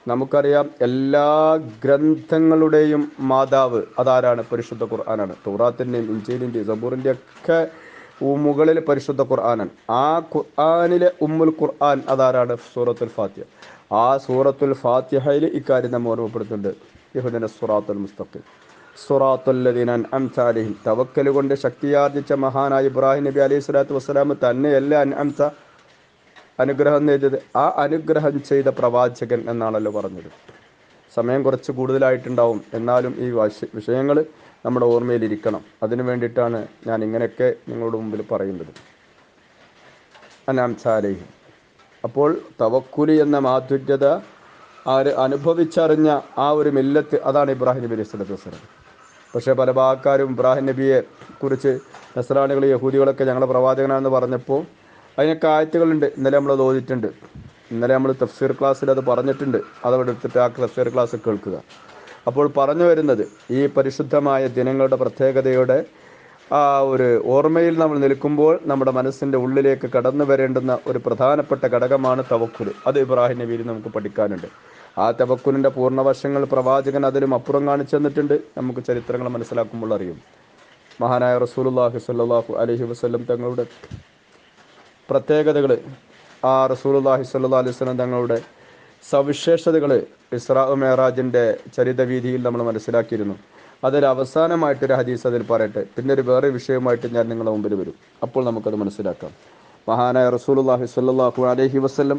നമുക്കറിയാം എല്ലാ ഗ്രന്ഥങ്ങളുടെയും മാതാവ് അതാരാണ് പരിശുദ്ധ ഖുർആനാണ് തൗറാത്തിൻ്റെയും ഇഞ്ചേലിൻ്റെയും സബൂറിൻ്റെയും ഒക്കെ ഉ- മുകളിൽ പരിശുദ്ധ ഖുർആനാണ് ആ ഖുർആനിലെ ഉമ്മുൽ ഖുർആൻ അതാരാണ് സൂറത്തുൽ ഫാത്തിഹ ആ സൂറത്തുൽ ഫാത്തിഹയിൽ ഇക്കാര്യം നമ്മൾ ഓർമ്മപ്പെടുത്തുന്നുണ്ട് യഹുദന സുറാത്തുൽ മുസ്തഖിം സുറാത്തുല്ലദീന അൻഅംത അലൈഹിം തവക്കൽ കൊണ്ട് ശക്തിയാർജിച്ച മഹാനായ ഇബ്രാഹിം നബി അലൈഹി സ്വലാത്തു വസ്സലാം തന്നെയല്ല അൻഅംത അനുഗ്രഹം ചെയ്തത് ആ അനുഗ്രഹം ചെയ്ത പ്രവാചകൻ എന്നാണല്ലോ പറഞ്ഞത് സമയം കുറച്ച് കൂടുതലായിട്ടുണ്ടാവും എന്നാലും ഈ വിഷയങ്ങൾ നമ്മുടെ ഓർമ്മയിലിരിക്കണം അതിനു വേണ്ടിയിട്ടാണ് ഞാൻ ഇങ്ങനെയൊക്കെ നിങ്ങളുടെ മുമ്പിൽ പറയുന്നത് അനാംസാലേഹി അപ്പോൾ തവക്കുലി എന്ന മാധുര്യത ആര് അനുഭവിച്ചറിഞ്ഞ ആ ഒരു മില്ലത്ത് അതാണ് ഇബ്രാഹിം നബി അലൈഹി സ്വലത്തു വസ്സലാം പക്ഷേ പല ഭാഗക്കാരും ഇബ്രാഹിം നബിയെ കുറിച്ച് നസ്രാണികൾ യഹൂദികളൊക്കെ ഞങ്ങളുടെ പ്രവാചകനാണെന്ന് പറഞ്ഞപ്പോൾ അതിനൊക്കെ ആയത്തുകളുണ്ട് ഇന്നലെ നമ്മൾ അത് ഓതിയിട്ടുണ്ട് ഇന്നലെ നമ്മൾ തഫ്സീർ ക്ലാസ്സിൽ അത് പറഞ്ഞിട്ടുണ്ട് അതവിടെ എടുത്തിട്ട് ആ തഫ്സീർ ക്ലാസ് കേൾക്കുക അപ്പോൾ പറഞ്ഞു വരുന്നത് ഈ പരിശുദ്ധമായ ദിനങ്ങളുടെ പ്രത്യേകതയുടെ ആ ഒരു ഓർമ്മയിൽ നമ്മൾ നിൽക്കുമ്പോൾ നമ്മുടെ മനസ്സിൻ്റെ ഉള്ളിലേക്ക് കടന്നു വരേണ്ടുന്ന ഒരു പ്രധാനപ്പെട്ട ഘടകമാണ് തവക്കുൽ അത് ഇബ്രാഹിം നബിയിൽ നമുക്ക് പഠിക്കാനുണ്ട് ആ തവക്കുലിൻ്റെ പൂർണ്ണവശങ്ങൾ പ്രവാചകൻ അതിലും അപ്പുറം കാണിച്ചു തന്നിട്ടുണ്ട് നമുക്ക് ചരിത്രങ്ങൾ മനസ്സിലാക്കുമ്പോൾ അറിയും മഹാനായ റസൂലുള്ളാഹി സ്വല്ലല്ലാഹു അലൈഹി വസല്ലം തങ്ങളുടെ പ്രത്യേകതകൾ ആ റസൂലുള്ളാഹി സ്വല്ലല്ലാഹു അലൈഹി വസല്ലം തങ്ങളുടെ സവിശേഷതകൾ ഇസ്രാ മേറാജിൻ്റെ ചരിതവീതിയിൽ നമ്മൾ മനസ്സിലാക്കിയിരുന്നു അതിൽ അവസാനമായിട്ടൊരു ഹദീസ് അതിൽ പറയട്ടെ പിന്നെ ഒരു വേറെ വിഷയമായിട്ട് ഞാൻ നിങ്ങളുടെ മുമ്പിൽ വരും അപ്പോൾ നമുക്കത് മനസ്സിലാക്കാം മഹാനായ റസൂലുള്ളാഹി സ്വല്ലല്ലാഹു അലൈഹി വസല്ലം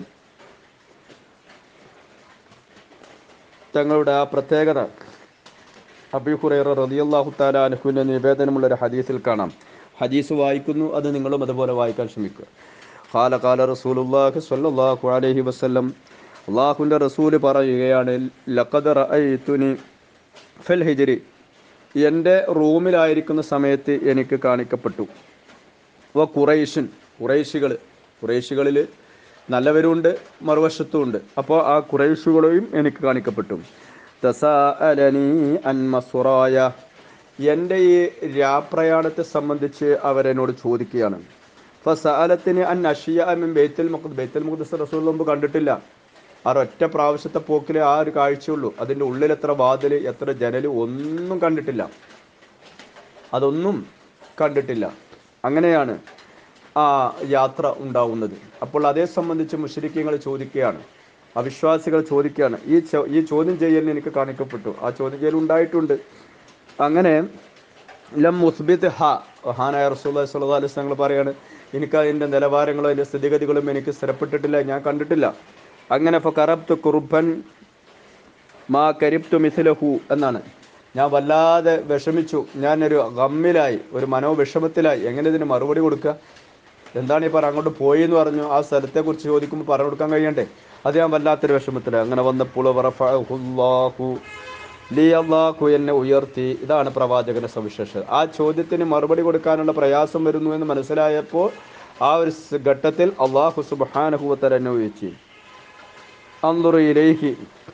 തങ്ങളുടെ ആ പ്രത്യേകത അബി ഹുറൈറ റളിയല്ലാഹു തആല അൻഹുവിന്റെ നിവേദനമുള്ള ഒരു ഹദീസിൽ കാണാം ഹദീസ് വായിക്കുന്നു അത് നിങ്ങളും അതുപോലെ വായിക്കാൻ ശ്രമിക്കുക ഖാല ഖാല റസൂലുള്ളാഹി സ്വല്ലല്ലാഹു അലൈഹി വസല്ലം അള്ളാഹുവിൻ്റെ റസൂല് പറയുകയാണ് ലഖദ് റഅയ്തുനി ഫിൽ ഹിജ്രി എൻ്റെ റൂമിലായിരിക്കുന്ന സമയത്ത് എനിക്ക് കാണിക്കപ്പെട്ടു വ ഖുറൈഷൻ ഖുറൈശികൾ ഖുറൈശികളിൽ നല്ലവരുണ്ട് മറുവശത്തും ഉണ്ട് അപ്പോൾ ആ ഖുറൈശുകളെയും എനിക്ക് കാണിക്കപ്പെട്ടു തസാഅലനി അൻ മസുറായ എൻ്റെ ഈ രാപ്രയാണത്തെ സംബന്ധിച്ച് അവരെന്നോട് ചോദിക്കുകയാണ് ഫസാലത്തിന് അൻ അഷിയ മിൻ ബൈത്തുൽ മുഖദ് ബൈത്തുൽ മുഖദ്സ് റസൂൽ മുമ്പ് കണ്ടിട്ടില്ല ആ ഒറ്റ പ്രാവശ്യത്തെ പോക്കിലെ ആ ഒരു കാഴ്ചയുള്ളൂ അതിൻ്റെ ഉള്ളിൽ എത്ര വാതിൽ എത്ര ജനൽ ഒന്നും കണ്ടിട്ടില്ല അതൊന്നും കണ്ടിട്ടില്ല അങ്ങനെയാണ് ആ യാത്ര ഉണ്ടാവുന്നത് അപ്പോൾ അതേ സംബന്ധിച്ച് മുഷരിക്കങ്ങൾ ചോദിക്കുകയാണ് അവിശ്വാസികൾ ചോദിക്കുകയാണ് ഈ ചോ- ഈ ചോദ്യം ചെയ്യലിന് എനിക്ക് കാണിക്കപ്പെട്ടു ആ ചോദ്യം ചെയ്യൽ ഉണ്ടായിട്ടുണ്ട് അങ്ങനെ ലം മുസ്ബിത്ത് ഹ ഹാനായ റസൂല്ലാ സ്വല്ലല്ലാഹു അലൈഹി വസല്ലം പറയാണ് എനിക്ക് അതിൻ്റെ നിലവാരങ്ങളോ അതിൻ്റെ സ്ഥിതിഗതികളും എനിക്ക് സ്ഥിരപ്പെട്ടിട്ടില്ല ഞാൻ കണ്ടിട്ടില്ല അങ്ങനെ ഇപ്പോൾ കറബ്ത്ത് കുറുബൻ മാ കരിപ്തു മിഥിലഹു എന്നാണ് ഞാൻ വല്ലാതെ വിഷമിച്ചു ഞാനൊരു ഗമ്മിലായി ഒരു മനോവിഷമത്തിലായി എങ്ങനെ ഇതിന് മറുപടി കൊടുക്കുക എന്താണ് ഈ പറ അങ്ങോട്ട് പോയി എന്ന് പറഞ്ഞു ആ സ്ഥലത്തെക്കുറിച്ച് ചോദിക്കുമ്പോൾ പറഞ്ഞു കൊടുക്കാൻ കഴിയണ്ടേ അത് ഞാൻ വല്ലാത്തൊരു വിഷമത്തിലായി അങ്ങനെ വന്നപ്പോൾ വറഫഅഹുല്ലാഹു ലീ അള്ളാഹു എന്നെ ഉയർത്തി ഇതാണ് പ്രവാചകന്റെ സവിശേഷത ആ ചോദ്യത്തിന് മറുപടി കൊടുക്കാനുള്ള പ്രയാസം വരുന്നു എന്ന് മനസ്സിലായപ്പോൾ ആ ഒരു സ് ഘട്ടത്തിൽ അള്ളാഹു സുബാനഹുവത്തര എന്നെ ഉയർത്തി അന്തുറ ഇലൈഹി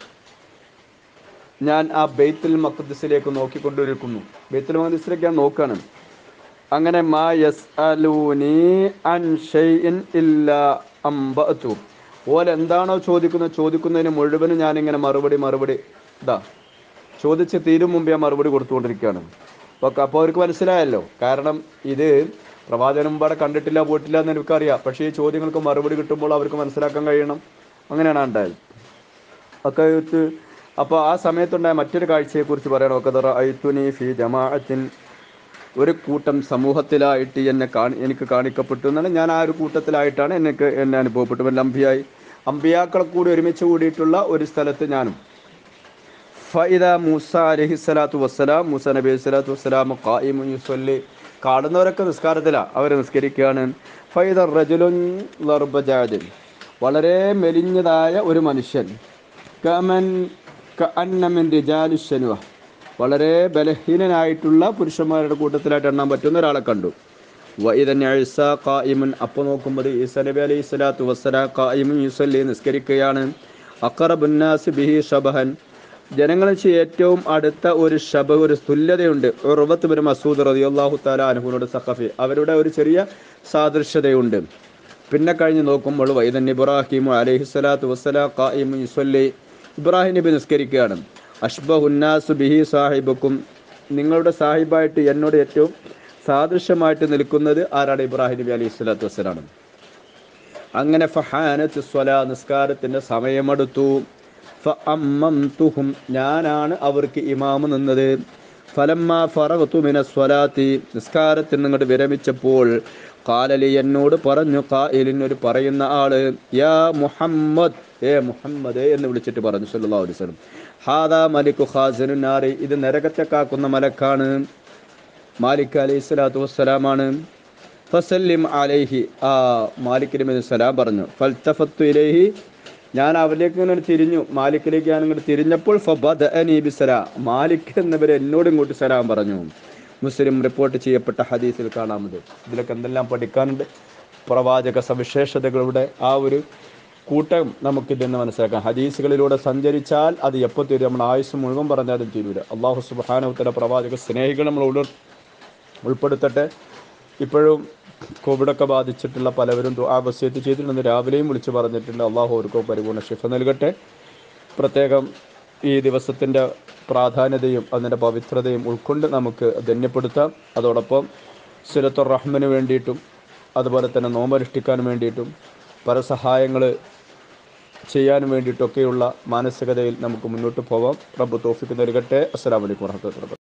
ഞാൻ ആ ബെയ്ത്തുൽ മഖദ്സിലേക്ക് നോക്കിക്കൊണ്ടിരിക്കുന്നു ബെയ്ത്തുൽ മഖദ്സിലേക്ക് ഞാൻ നോക്കാണ് അങ്ങനെ മാ യസ് അലൂനി അൻ ഷൈഇൻ ഇല്ലാ അംബഅതു ഓൽ എന്താണോ ചോദിക്കുന്നത് ചോദിക്കുന്നതിന് മുഴുവനും ഞാനിങ്ങനെ മറുപടി മറുപടി ഇതാ ചോദിച്ച് തീരും മുമ്പ് ഞാൻ മറുപടി കൊടുത്തുകൊണ്ടിരിക്കുകയാണ് ഓക്കെ അപ്പോൾ അവർക്ക് മനസ്സിലായല്ലോ കാരണം ഇത് പ്രവാചകൻ മുമ്പാടെ കണ്ടിട്ടില്ല പോയിട്ടില്ല എന്ന് എനിക്കറിയാം പക്ഷേ ഈ ചോദ്യങ്ങൾക്ക് മറുപടി കിട്ടുമ്പോൾ അവർക്ക് മനസ്സിലാക്കാൻ കഴിയണം അങ്ങനെയാണ് ഉണ്ടായത് ഒക്കെ അപ്പോൾ ആ സമയത്തുണ്ടായ മറ്റൊരു കാഴ്ചയെക്കുറിച്ച് പറയണം ഒക്കെ ഐത്തുനി ഫി ജമാഅത്തിൻ ഒരു കൂട്ടം സമൂഹത്തിലായിട്ട് എന്നെ കാണി എനിക്ക് കാണിക്കപ്പെട്ടു എന്നാണ് ഞാൻ ആ ഒരു കൂട്ടത്തിലായിട്ടാണ് എനിക്ക് എന്നെ അനുഭവപ്പെട്ടു വല്ല അമ്പിയായി അമ്പിയാക്കളെ കൂടി ഒരുമിച്ച് കൂടിയിട്ടുള്ള ഒരു സ്ഥലത്ത് ഞാനും ഫൈദ മൂസ അലഹി സ്വലാത്തു വസ്സലാം മൂസ നബി അലൈഹി സ്വലാത്തു വസ്സലാം ഖായിമു യുസല്ലി കാണുന്നവരൊക്കെ നിസ്കാരത്തിലാണ് അവർ നിസ്കരിക്കുകയാണ് ഫൈദ റജുലുൻ ലർബജാദിൻ വളരെ മെലിഞ്ഞതായ ഒരു മനുഷ്യൻ കമൻ അന്നമിൻ റിജാലുഷനുവ വളരെ ബലഹീനനായിട്ടുള്ള പുരുഷന്മാരുടെ കൂട്ടത്തിലായിട്ട് എണ്ണാൻ പറ്റുന്ന ഒരാളെ കണ്ടു വൈദൻ അഴ്സ ഖായിമുൻ അപ്പോൾ നോക്കുമ്പോൾ ഈസ നബി അലൈഹി സ്വലാത്തു വസ്സലാം ഖായിമുൻ യുസല്ലി നിസ്കരിക്കുകയാണ് അക്കറബുന്നാസ് ബിഹി ഷബഹൻ ജനങ്ങളിൽ വെച്ച് ഏറ്റവും അടുത്ത ഒരു ശബ ഒരു തുല്യതയുണ്ട് ഉറവത്ത് ബിൻ മസൂദ് റളിയല്ലാഹു തആല അൻഹുവിനോട് സഖഫി അവരുടെ ഒരു ചെറിയ സാദൃശ്യതയുണ്ട് പിന്നെ കഴിഞ്ഞ് നോക്കുമ്പോൾ വൈദൻ ഇബ്രാഹിം അലൈഹി സ്വലാത്തു വസ്സലാം ഖായിമു യുസല്ലി ഇബ്രാഹിം നബി നിസ്കരിക്കുകയാണ് അഷ്ബഹുന്നാസു ബിഹി സാഹിബുക്കും നിങ്ങളുടെ സാഹിബായിട്ട് എന്നോട് ഏറ്റവും സാദൃശ്യമായിട്ട് നിൽക്കുന്നത് ആരാണ് ഇബ്രാഹിം നബി അലൈഹി സ്വലാത്തു വസ്സലാണ് അങ്ങനെ ഫഹാനത്ത് സ്വലാ നിസ്കാരത്തിൻ്റെ സമയമെടുത്തു ഫഅമ്മംതുഹും ഞാനാണ് അവർക്ക് ഇമാമ് നിന്നത് ഫലമ്മ ഫറഗത്തു മിന സ്വലാത്തി നിസ്കാരത്തിൽ നിങ്ങോട്ട് വിരമിച്ചപ്പോൾ കാലലി എന്നോട് പറഞ്ഞു കായലിൻ ഒരു പറയുന്ന ആള് യാ മുഹമ്മദ് ഏ മുഹമ്മദ് എന്ന് വിളിച്ചിട്ട് പറഞ്ഞു സല്ലല്ലാഹു അലൈഹി വസല്ലം ഹാദാ മലിക്കു ഖാസിനു നാറി ഇത് നരകത്തെ കാക്കുന്ന മലക്കാണ് മാലിക് അലൈഹി സ്വലാത്തു വസ്സലാമാണ് ഫസല്ലിം അലൈഹി ആ മാലിക് നബി സലാം പറഞ്ഞു ഫൽത്തഫത്തു ഇലൈഹി ഞാൻ അവരിലേക്ക് ഇങ്ങനെ തിരിഞ്ഞു മാലിക്കിലേക്ക് ഞാൻ ഇങ്ങോട്ട് തിരിഞ്ഞപ്പോൾ ഫബദ ബിസലാം മാലിക് എന്നവർ എന്നോട് ഇങ്ങോട്ട് സലാം പറഞ്ഞു മുസ്ലിം റിപ്പോർട്ട് ചെയ്യപ്പെട്ട ഹദീസിൽ കാണാമത് ഇതിലൊക്കെ എന്തെല്ലാം പഠിക്കാനുണ്ട് പ്രവാചക സവിശേഷതകളുടെ ആ ഒരു കൂട്ടം നമുക്കിതെന്ന് മനസ്സിലാക്കാം ഹദീസുകളിലൂടെ സഞ്ചരിച്ചാൽ അത് എപ്പോൾ തീരും നമ്മൾ ആയുസ് മുഴുവൻ പറഞ്ഞാലും തീരൂല അള്ളാഹു സുബാനവത്തല പ്രവാചക സ്നേഹികൾ നമ്മൾ ഉള്ള ഉൾപ്പെടുത്തട്ടെ ഇപ്പോഴും കോവിഡൊക്കെ ബാധിച്ചിട്ടുള്ള പലവരും ദുആ വസിയത്ത് ചെയ്തിട്ടുണ്ട് രാവിലെയും വിളിച്ചു പറഞ്ഞിട്ടുണ്ട് അള്ളാഹു അവർക്കോ പരിപൂർണ്ണ ഷിഫ നൽകട്ടെ പ്രത്യേകം ഈ ദിവസത്തിൻ്റെ പ്രാധാന്യതയും അതിൻ്റെ പവിത്രതയും ഉൾക്കൊണ്ട് നമുക്ക് ധന്യപ്പെടുത്താം അതോടൊപ്പം സുരത്തുർ റഹ്മന് വേണ്ടിയിട്ടും അതുപോലെ തന്നെ നോമ്പനുഷ്ഠിക്കാൻ വേണ്ടിയിട്ടും പരസഹായങ്ങൾ ചെയ്യാൻ വേണ്ടിയിട്ടൊക്കെയുള്ള മാനസികതയിൽ നമുക്ക് മുന്നോട്ട് പോവാം റബ്ബ് തോഫിക്ക് നൽകട്ടെ അസ്സലാമലൈക്കും വർഹമത്തുള്ളാഹി